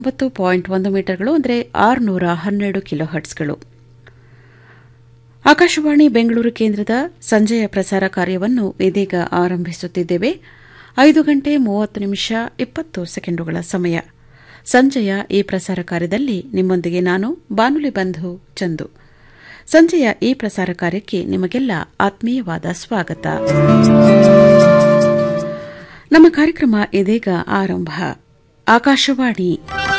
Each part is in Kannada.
ಒಂಬತ್ತು ಪಾಯಿಂಟ್ ಒಂದು ಮೀಟರ್ಗಳು ಅಂದರೆ ಆರುನೂರ ಹನ್ನೆರಡು ಕಿಲೋ ಹರ್ಟ್ಸ್ಗಳು ಆಕಾಶವಾಣಿ ಬೆಂಗಳೂರು ಕೇಂದ್ರದ ಸಂಜೆಯ ಪ್ರಸಾರ ಕಾರ್ಯವನ್ನು ಇದೀಗ ಆರಂಭಿಸುತ್ತಿದ್ದೇವೆ ಐದು ಗಂಟೆ ಮೂವತ್ತು ನಿಮಿಷ ಇಪ್ಪತ್ತು ಸೆಕೆಂಡುಗಳ ಸಮಯ ಸಂಜೆಯ ಈ ಪ್ರಸಾರ ಕಾರ್ಯದಲ್ಲಿ ನಿಮ್ಮೊಂದಿಗೆ ನಾನು ಬಾನುಲಿ ಬಂಧು ಚಂದು ಸಂಜೆಯ ಈ ಪ್ರಸಾರ ಕಾರ್ಯಕ್ಕೆ ನಿಮಗೆಲ್ಲ ಆತ್ಮೀಯವಾದ ಸ್ವಾಗತ ನಮ್ಮ ಕಾರ್ಯಕ್ರಮ ಇದೀಗ ಆರಂಭ ಆಕಾಶವಾಣಿ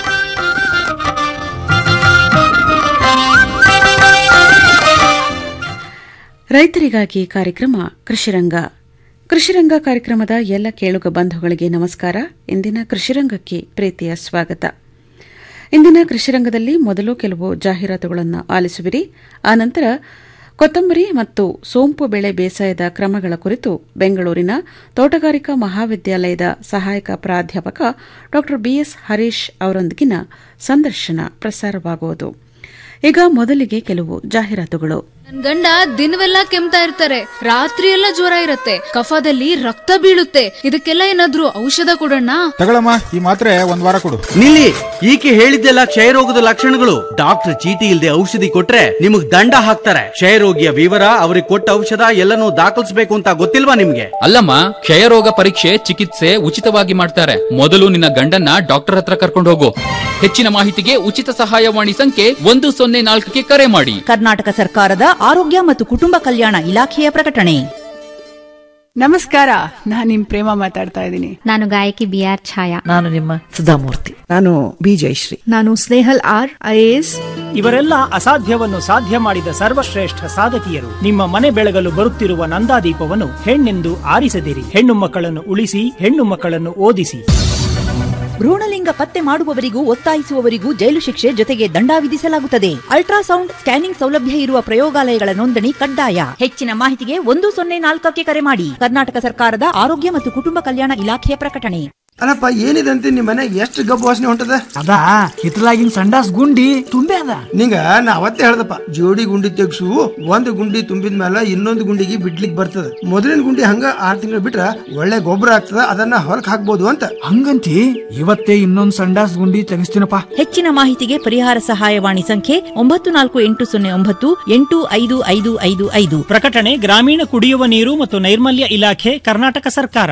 ರೈತರಿಗಾಗಿ ಕಾರ್ಯಕ್ರಮ ಕೃಷಿರಂಗ ಕೃಷಿರಂಗ ಕಾರ್ಯಕ್ರಮದ ಎಲ್ಲ ಕೇಳುಗ ಬಂಧುಗಳಿಗೆ ನಮಸ್ಕಾರ ಇಂದಿನ ಕೃಷಿರಂಗಕ್ಕೆ ಪ್ರೀತಿಯ ಸ್ವಾಗತ ಇಂದಿನ ಕೃಷಿರಂಗದಲ್ಲಿ ಮೊದಲು ಕೆಲವು ಜಾಹೀರಾತುಗಳನ್ನು ಆಲಿಸುವಿರಿ ಆನಂತರ ಕೊತ್ತಂಬರಿ ಮತ್ತು ಸೋಂಪು ಬೆಳೆ ಬೇಸಾಯದ ಕ್ರಮಗಳ ಕುರಿತು ಬೆಂಗಳೂರಿನ ತೋಟಗಾರಿಕಾ ಮಹಾವಿದ್ಯಾಲಯದ ಸಹಾಯಕ ಪ್ರಾಧ್ಯಾಪಕ ಡಾ ಬಿಎಸ್ ಹರೀಶ್ ಅವರೊಂದಿಗಿನ ಸಂದರ್ಶನ ಪ್ರಸಾರವಾಗುವುದು ಈಗ ಮೊದಲಿಗೆ ಕೆಲವು ಜಾಹೀರಾತುಗಳು ನನ್ ಗಂಡ ದಿನವೆಲ್ಲ ಕೆಮ್ತಾ ಇರ್ತಾರೆ ರಾತ್ರಿ ಎಲ್ಲ ಜ್ವರ ಇರತ್ತೆ ಕಫದಲ್ಲಿ ರಕ್ತ ಬೀಳುತ್ತೆ ಇದಕ್ಕೆಲ್ಲ ಏನಾದ್ರೂ ಔಷಧ ಕೊಡೋಣ ತಗೊಳಮ್ಮ ಈ ಮಾತ್ರೆ ಒಂದ್ ವಾರ ಕೊಡು ನಿಲ್ಲಿ ಈಕೆ ಹೇಳಿದ್ದೆಲ್ಲ ಕ್ಷಯರೋಗದ ಲಕ್ಷಣಗಳು ಡಾಕ್ಟರ್ ಚೀಟಿ ಇಲ್ಲದೆ ಔಷಧಿ ಕೊಟ್ರೆ ನಿಮಗ್ ದಂಡ ಹಾಕ್ತಾರೆ ಕ್ಷಯರೋಗಿಯ ವಿವರ ಅವ್ರಿಗೆ ಕೊಟ್ಟ ಔಷಧ ಎಲ್ಲನೂ ದಾಖಲಿಸಬೇಕು ಅಂತ ಗೊತ್ತಿಲ್ವಾ ನಿಮ್ಗೆ ಅಲ್ಲಮ್ಮ ಕ್ಷಯರೋಗ ಪರೀಕ್ಷೆ ಚಿಕಿತ್ಸೆ ಉಚಿತವಾಗಿ ಮಾಡ್ತಾರೆ ಮೊದಲು ನಿನ್ನ ಗಂಡನ್ನ ಡಾಕ್ಟರ್ ಹತ್ರ ಕರ್ಕೊಂಡು ಹೋಗು ಹೆಚ್ಚಿನ ಮಾಹಿತಿಗೆ ಉಚಿತ ಸಹಾಯವಾಣಿ ಸಂಖ್ಯೆ ಒಂದು ಸೊನ್ನೆ ನಾಲ್ಕಕ್ಕೆ ಕರೆ ಮಾಡಿ ಕರ್ನಾಟಕ ಸರ್ಕಾರದ ಆರೋಗ್ಯ ಮತ್ತು ಕುಟುಂಬ ಕಲ್ಯಾಣ ಇಲಾಖೆಯ ಪ್ರಕಟಣೆ ನಮಸ್ಕಾರ ನಾನ್ ನಿಮ್ ಪ್ರೇಮ ಮಾತಾಡ್ತಾ ಇದ್ದೀನಿ ನಾನು ಗಾಯಕಿ ಬಿ ಆರ್ ಛಾಯಾ ನಾನು ನಿಮ್ಮ ಸುಧಾಮೂರ್ತಿ ನಾನು ಬಿ ಜಯಶ್ರೀ ನಾನು ಸ್ನೇಹಲ್ ಆರ್ ಐಎಎಸ್ ಇವರೆಲ್ಲ ಅಸಾಧ್ಯವನ್ನು ಸಾಧ್ಯ ಮಾಡಿದ ಸರ್ವಶ್ರೇಷ್ಠ ಸಾಧಕಿಯರು ನಿಮ್ಮ ಮನೆ ಬೆಳಗಲು ಬರುತ್ತಿರುವ ನಂದಾದೀಪವನ್ನು ಹೆಣ್ಣೆಂದು ಆರಿಸದಿರಿ ಹೆಣ್ಣು ಮಕ್ಕಳನ್ನು ಉಳಿಸಿ ಹೆಣ್ಣು ಮಕ್ಕಳನ್ನು ಓದಿಸಿ ಭ್ರೂಣಲಿಂಗ ಪತ್ತೆ ಮಾಡುವವರಿಗೂ ಒತ್ತಾಯಿಸುವವರಿಗೂ ಜೈಲು ಶಿಕ್ಷೆ ಜೊತೆಗೆ ದಂಡ ವಿಧಿಸಲಾಗುತ್ತದೆ ಅಲ್ಟ್ರಾಸೌಂಡ್ ಸ್ಕ್ಯಾನಿಂಗ್ ಸೌಲಭ್ಯ ಇರುವ ಪ್ರಯೋಗಾಲಯಗಳ ನೋಂದಣಿ ಕಡ್ಡಾಯ ಹೆಚ್ಚಿನ ಮಾಹಿತಿಗೆ ಒಂದು ಸೊನ್ನೆ ನಾಲ್ಕಕ್ಕೆ ಕರೆ ಮಾಡಿ ಕರ್ನಾಟಕ ಸರ್ಕಾರದ ಆರೋಗ್ಯ ಮತ್ತು ಕುಟುಂಬ ಕಲ್ಯಾಣ ಇಲಾಖೆಯ ಪ್ರಕಟಣೆ ಅಲ್ಲಪ್ಪ ಏನಿದೆ ಅಂತ ನಿಮ್ ಮನೆ ಎಷ್ಟು ಗಬ್ಬು ವಾಸನೆ ಹೊಂಟದ ಅದಾ ಹಿತ್ತಲಾಗಿನ ಸಂಡಾಸ್ ಗುಂಡಿ ತುಂಬೆ ಅದ ನಿಂಗ ನಾ ಅವತ್ತೇ ಹೇಳ್ದಪ್ಪ ಜೋಡಿ ಗುಂಡಿ ತೆಗ್ಸು ಒಂದ್ ಗುಂಡಿ ತುಂಬಿದ ಮೇಲೆ ಇನ್ನೊಂದು ಗುಂಡಿಗೆ ಬಿಡ್ಲಿಕ್ ಬರ್ತದ ಮೊದಲಿನ ಗುಂಡಿ ಹಂಗ ಆರ್ ತಿಂಗಳು ಬಿಟ್ರ ಒಳ್ಳೆ ಗೊಬ್ಬರ ಆಗ್ತದ ಅದನ್ನ ಹೊಲಕ್ ಹಾಕ್ಬೋದು ಅಂತ ಹಂಗಂತಿ ಇವತ್ತೇ ಇನ್ನೊಂದ್ ಸಂಡಾಸ್ ಗುಂಡಿ ತೆಗಿಸ್ತೀನಪ್ಪ ಹೆಚ್ಚಿನ ಮಾಹಿತಿಗೆ ಪರಿಹಾರ ಸಹಾಯವಾಣಿ ಸಂಖ್ಯೆ ಒಂಬತ್ತು ನಾಲ್ಕು ಎಂಟು ಸೊನ್ನೆ ಒಂಬತ್ತು ಎಂಟು ಐದು ಐದು ಐದು ಐದು ಪ್ರಕಟಣೆ ಗ್ರಾಮೀಣ ಕುಡಿಯುವ ನೀರು ಮತ್ತು ನೈರ್ಮಲ್ಯ ಇಲಾಖೆ ಕರ್ನಾಟಕ ಸರ್ಕಾರ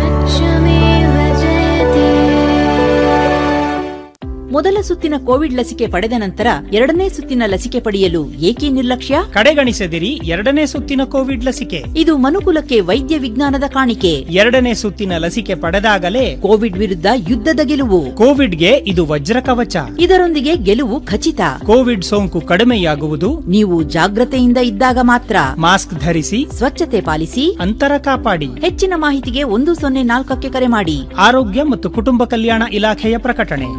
ಮೊದಲ ಸುತ್ತಿನ ಕೋವಿಡ್ ಲಸಿಕೆ ಪಡೆದ ನಂತರ ಎರಡನೇ ಸುತ್ತಿನ ಲಸಿಕೆ ಪಡೆಯಲು ಏಕೆ ನಿರ್ಲಕ್ಷ್ಯ ಕಡೆಗಣಿಸದಿರಿ ಎರಡನೇ ಸುತ್ತಿನ ಕೋವಿಡ್ ಲಸಿಕೆ ಇದು ಮನುಕುಲಕ್ಕೆ ವೈದ್ಯ ವಿಜ್ಞಾನದ ಕಾಣಿಕೆ ಎರಡನೇ ಸುತ್ತಿನ ಲಸಿಕೆ ಪಡೆದಾಗಲೇ ಕೋವಿಡ್ ವಿರುದ್ಧ ಯುದ್ಧದ ಗೆಲುವು ಕೋವಿಡ್ಗೆ ಇದು ವಜ್ರ ಕವಚ ಇದರೊಂದಿಗೆ ಗೆಲುವು ಖಚಿತ ಕೋವಿಡ್ ಸೋಂಕು ಕಡಿಮೆಯಾಗುವುದು ನೀವು ಜಾಗ್ರತೆಯಿಂದ ಇದ್ದಾಗ ಮಾತ್ರ ಮಾಸ್ಕ್ ಧರಿಸಿ ಸ್ವಚ್ಛತೆ ಪಾಲಿಸಿ ಅಂತರ ಕಾಪಾಡಿ ಹೆಚ್ಚಿನ ಮಾಹಿತಿಗೆ ಒಂದು ಸೊನ್ನೆ ನಾಲ್ಕಕ್ಕೆ ಕರೆ ಮಾಡಿ ಆರೋಗ್ಯ ಮತ್ತು ಕುಟುಂಬ ಕಲ್ಯಾಣ ಇಲಾಖೆಯ ಪ್ರಕಟಣೆ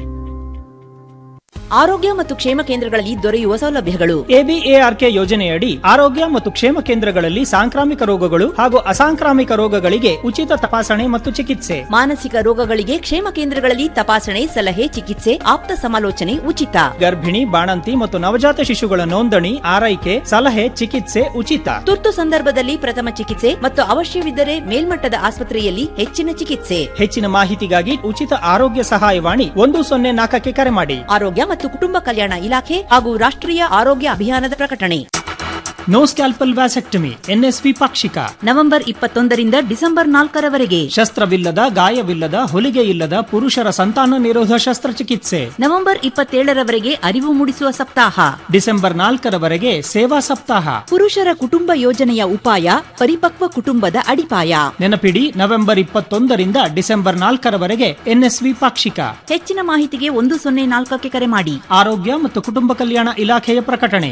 ಆರೋಗ್ಯ ಮತ್ತು ಕ್ಷೇಮ ಕೇಂದ್ರಗಳಲ್ಲಿ ದೊರೆಯುವ ಸೌಲಭ್ಯಗಳು ಎಬಿಎಆರ್ಕೆ ಯೋಜನೆಯಡಿ ಆರೋಗ್ಯ ಮತ್ತು ಕ್ಷೇಮ ಕೇಂದ್ರಗಳಲ್ಲಿ ಸಾಂಕ್ರಾಮಿಕ ರೋಗಗಳು ಹಾಗೂ ಅಸಾಂಕ್ರಾಮಿಕ ರೋಗಗಳಿಗೆ ಉಚಿತ ತಪಾಸಣೆ ಮತ್ತು ಚಿಕಿತ್ಸೆ ಮಾನಸಿಕ ರೋಗಗಳಿಗೆ ಕ್ಷೇಮ ಕೇಂದ್ರಗಳಲ್ಲಿ ತಪಾಸಣೆ ಸಲಹೆ ಚಿಕಿತ್ಸೆ ಆಪ್ತ ಸಮಾಲೋಚನೆ ಉಚಿತ ಗರ್ಭಿಣಿ ಬಾಣಂತಿ ಮತ್ತು ನವಜಾತ ಶಿಶುಗಳ ನೋಂದಣಿ ಆರೈಕೆ ಸಲಹೆ ಚಿಕಿತ್ಸೆ ಉಚಿತ ತುರ್ತು ಸಂದರ್ಭದಲ್ಲಿ ಪ್ರಥಮ ಚಿಕಿತ್ಸೆ ಮತ್ತು ಅವಶ್ಯವಿದ್ದರೆ ಮೇಲ್ಮಟ್ಟದ ಆಸ್ಪತ್ರೆಯಲ್ಲಿ ಹೆಚ್ಚಿನ ಚಿಕಿತ್ಸೆ ಹೆಚ್ಚಿನ ಮಾಹಿತಿಗಾಗಿ ಉಚಿತ ಆರೋಗ್ಯ ಸಹಾಯವಾಣಿ ಒಂದು ಸೊನ್ನೆ ನಾಲ್ಕಕ್ಕೆ ಕರೆ ಮಾಡಿ ಆರೋಗ್ಯ ಮತ್ತು ಕುಟುಂಬ ಕಲ್ಯಾಣ ಇಲಾಖೆ ಹಾಗೂ ರಾಷ್ಟ್ರೀಯ ಆರೋಗ್ಯ ಅಭಿಯಾನದ ಪ್ರಕಟಣೆ ನೋ ಸ್ಕ್ಯಾಲ್ಪಲ್ ವ್ಯಾಸೆಕ್ಟಮಿ ಎನ್ಎಸ್ವಿ ಪಾಕ್ಷಿಕ ನವೆಂಬರ್ ಇಪ್ಪತ್ತೊಂದರಿಂದ ಡಿಸೆಂಬರ್ ನಾಲ್ಕರವರೆಗೆ ಶಸ್ತ್ರವಿಲ್ಲದ ಗಾಯವಿಲ್ಲದ ಹೊಲಿಗೆ ಇಲ್ಲದ ಪುರುಷರ ಸಂತಾನ ನಿರೋಧ ಶಸ್ತ್ರಚಿಕಿತ್ಸೆ ನವೆಂಬರ್ ಇಪ್ಪತ್ತೇಳರವರೆಗೆ ಅರಿವು ಮೂಡಿಸುವ ಸಪ್ತಾಹ ಡಿಸೆಂಬರ್ ನಾಲ್ಕರವರೆಗೆ ಸೇವಾ ಸಪ್ತಾಹ ಪುರುಷರ ಕುಟುಂಬ ಯೋಜನೆಯ ಉಪಾಯ ಪರಿಪಕ್ವ ಕುಟುಂಬದ ಅಡಿಪಾಯ ನೆನಪಿಡಿ ನವೆಂಬರ್ ಇಪ್ಪತ್ತೊಂದರಿಂದ ಡಿಸೆಂಬರ್ ನಾಲ್ಕರವರೆಗೆ ಎನ್ಎಸ್ವಿ ಪಾಕ್ಷಿಕ ಹೆಚ್ಚಿನ ಮಾಹಿತಿಗೆ ಒಂದು ಸೊನ್ನೆ ನಾಲ್ಕಕ್ಕೆ ಕರೆ ಮಾಡಿ ಆರೋಗ್ಯ ಮತ್ತು ಕುಟುಂಬ ಕಲ್ಯಾಣ ಇಲಾಖೆಯ ಪ್ರಕಟಣೆ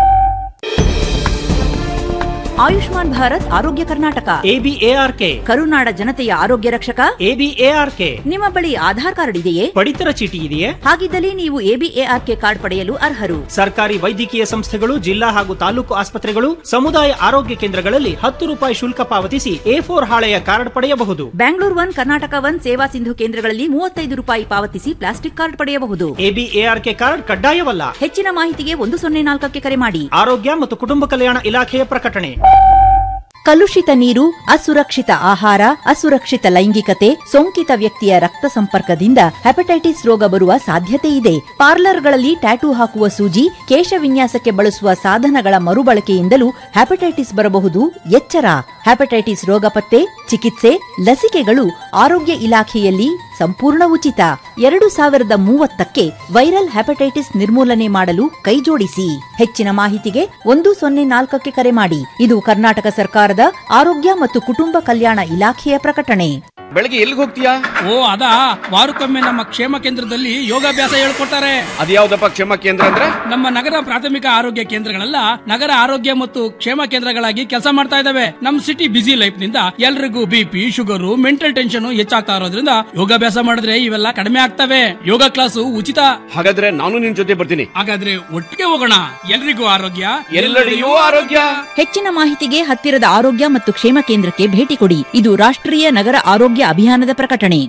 ಆಯುಷ್ಮಾನ್ ಭಾರತ್ ಆರೋಗ್ಯ ಕರ್ನಾಟಕ ಎಬಿಎಆರ್ಕೆ ಕರುನಾಡ ಜನತೆಯ ಆರೋಗ್ಯ ರಕ್ಷಕ ಎಬಿಎಆರ್ಕೆ ನಿಮ್ಮ ಬಳಿ ಆಧಾರ್ ಕಾರ್ಡ್ ಇದೆಯೇ ಪಡಿತರ ಚೀಟಿ ಇದೆಯೇ ಹಾಗಿದ್ದಲ್ಲಿ ನೀವು ಎಬಿಎಆರ್ಕೆ ಕಾರ್ಡ್ ಪಡೆಯಲು ಅರ್ಹರು ಸರ್ಕಾರಿ ವೈದ್ಯಕೀಯ ಸಂಸ್ಥೆಗಳು ಜಿಲ್ಲಾ ಹಾಗೂ ತಾಲೂಕು ಆಸ್ಪತ್ರೆಗಳು ಸಮುದಾಯ ಆರೋಗ್ಯ ಕೇಂದ್ರಗಳಲ್ಲಿ ಹತ್ತು ರೂಪಾಯಿ ಶುಲ್ಕ ಪಾವತಿಸಿ ಎ ಫೋರ್ ಹಾಳೆಯ ಕಾರ್ಡ್ ಪಡೆಯಬಹುದು ಬ್ಯಾಂಗ್ಳೂರ್ ಒನ್ ಕರ್ನಾಟಕ ಒನ್ ಸೇವಾ ಸಿಂಧು ಕೇಂದ್ರಗಳಲ್ಲಿ ಮೂವತ್ತೈದು ರೂಪಾಯಿ ಪಾವತಿಸಿ ಪ್ಲಾಸ್ಟಿಕ್ ಕಾರ್ಡ್ ಪಡೆಯಬಹುದು ಎಬಿಎಆರ್ಕೆ ಕಾರ್ಡ್ ಕಡ್ಡಾಯವಲ್ಲ ಹೆಚ್ಚಿನ ಮಾಹಿತಿಗೆ ಒಂದು ಸೊನ್ನೆ ನಾಲ್ಕಕ್ಕೆ ಕರೆ ಮಾಡಿ ಆರೋಗ್ಯ ಮತ್ತು ಕುಟುಂಬ ಕಲ್ಯಾಣ ಇಲಾಖೆಯ ಪ್ರಕಟಣೆ ಕಲುಷಿತ ನೀರು ಅಸುರಕ್ಷಿತ ಆಹಾರ ಅಸುರಕ್ಷಿತ ಲೈಂಗಿಕತೆ ಸೋಂಕಿತ ವ್ಯಕ್ತಿಯ ರಕ್ತ ಸಂಪರ್ಕದಿಂದ ಹೆಪಟೈಟಿಸ್ ರೋಗ ಬರುವ ಸಾಧ್ಯತೆ ಇದೆ ಪಾರ್ಲರ್ಗಳಲ್ಲಿ ಟ್ಯಾಟೂ ಹಾಕುವ ಸೂಜಿ ಕೇಶ ವಿನ್ಯಾಸಕ್ಕೆ ಬಳಸುವ ಸಾಧನಗಳ ಮರುಬಳಕೆಯಿಂದಲೂ ಹೆಪಟೈಟಿಸ್ ಬರಬಹುದು ಎಚ್ಚರ ಹೆಪಟೈಟಿಸ್ ರೋಗ ಪತ್ತೆ ಚಿಕಿತ್ಸೆ ಲಸಿಕೆಗಳು ಆರೋಗ್ಯ ಇಲಾಖೆಯಲ್ಲಿ ಸಂಪೂರ್ಣ ಉಚಿತ ಎರಡು ಸಾವಿರದ ಮೂವತ್ತಕ್ಕೆ ವೈರಲ್ ಹೆಪಟೈಟಿಸ್ ನಿರ್ಮೂಲನೆ ಮಾಡಲು ಕೈಜೋಡಿಸಿ ಹೆಚ್ಚಿನ ಮಾಹಿತಿಗೆ ಒಂದು ಸೊನ್ನೆ ನಾಲ್ಕಕ್ಕೆ ಕರೆ ಮಾಡಿ ಇದು ಕರ್ನಾಟಕ ಸರ್ಕಾರದ ಆರೋಗ್ಯ ಮತ್ತು ಕುಟುಂಬ ಕಲ್ಯಾಣ ಇಲಾಖೆಯ ಪ್ರಕಟಣೆ ಬೆಳಗ್ಗೆ ಎಲ್ಲಿಗೆ ಹೋಗ್ತೀಯಾ ಓ ಅದಾ ವಾರಕ್ಕೊಮ್ಮೆ ನಮ್ಮ ಕ್ಷೇಮ ಕೇಂದ್ರದಲ್ಲಿ ಯೋಗಾಭ್ಯಾಸ ಹೇಳ್ಕೊಡ್ತಾರೆ ಅದ್ಯಾವ್ದಪ್ಪ ಕ್ಷೇಮ ಕೇಂದ್ರ ಅಂದ್ರೆ ನಮ್ಮ ನಗರ ಪ್ರಾಥಮಿಕ ಆರೋಗ್ಯ ಕೇಂದ್ರಗಳೆಲ್ಲ ನಗರ ಆರೋಗ್ಯ ಮತ್ತು ಕ್ಷೇಮ ಕೇಂದ್ರಗಳಾಗಿ ಕೆಲಸ ಮಾಡ್ತಾ ಇದಾವೆ ನಮ್ ಸಿಟಿ ಬಿಸಿ ಲೈಫ್ ನಿಂದ ಎಲ್ರಿಗೂ ಬಿಪಿ ಶುಗರ್ ಮೆಂಟಲ್ ಟೆನ್ಷನ್ ಹೆಚ್ಚಾಗ್ತಾ ಇರೋದ್ರಿಂದ ಯೋಗಾಭ್ಯಾಸ ಮಾಡಿದ್ರೆ ಇವೆಲ್ಲ ಕಡಿಮೆ ಆಗ್ತವೆ ಯೋಗ ಕ್ಲಾಸು ಉಚಿತ ಹಾಗಾದ್ರೆ ನಾನು ನಿನ್ ಜೊತೆ ಬರ್ತೀನಿ ಹಾಗಾದ್ರೆ ಒಟ್ಟಿಗೆ ಹೋಗೋಣ ಎಲ್ರಿಗೂ ಆರೋಗ್ಯ ಎಲ್ಲೆಡೆಯೂ ಆರೋಗ್ಯ ಹೆಚ್ಚಿನ ಮಾಹಿತಿಗೆ ಹತ್ತಿರದ ಆರೋಗ್ಯ ಮತ್ತು ಕ್ಷೇಮ ಕೇಂದ್ರಕ್ಕೆ ಭೇಟಿ ಕೊಡಿ ಇದು ರಾಷ್ಟ್ರೀಯ ನಗರ ಆರೋಗ್ಯ ಅಭಿಯಾನದ ಪ್ರಕಟಣೆ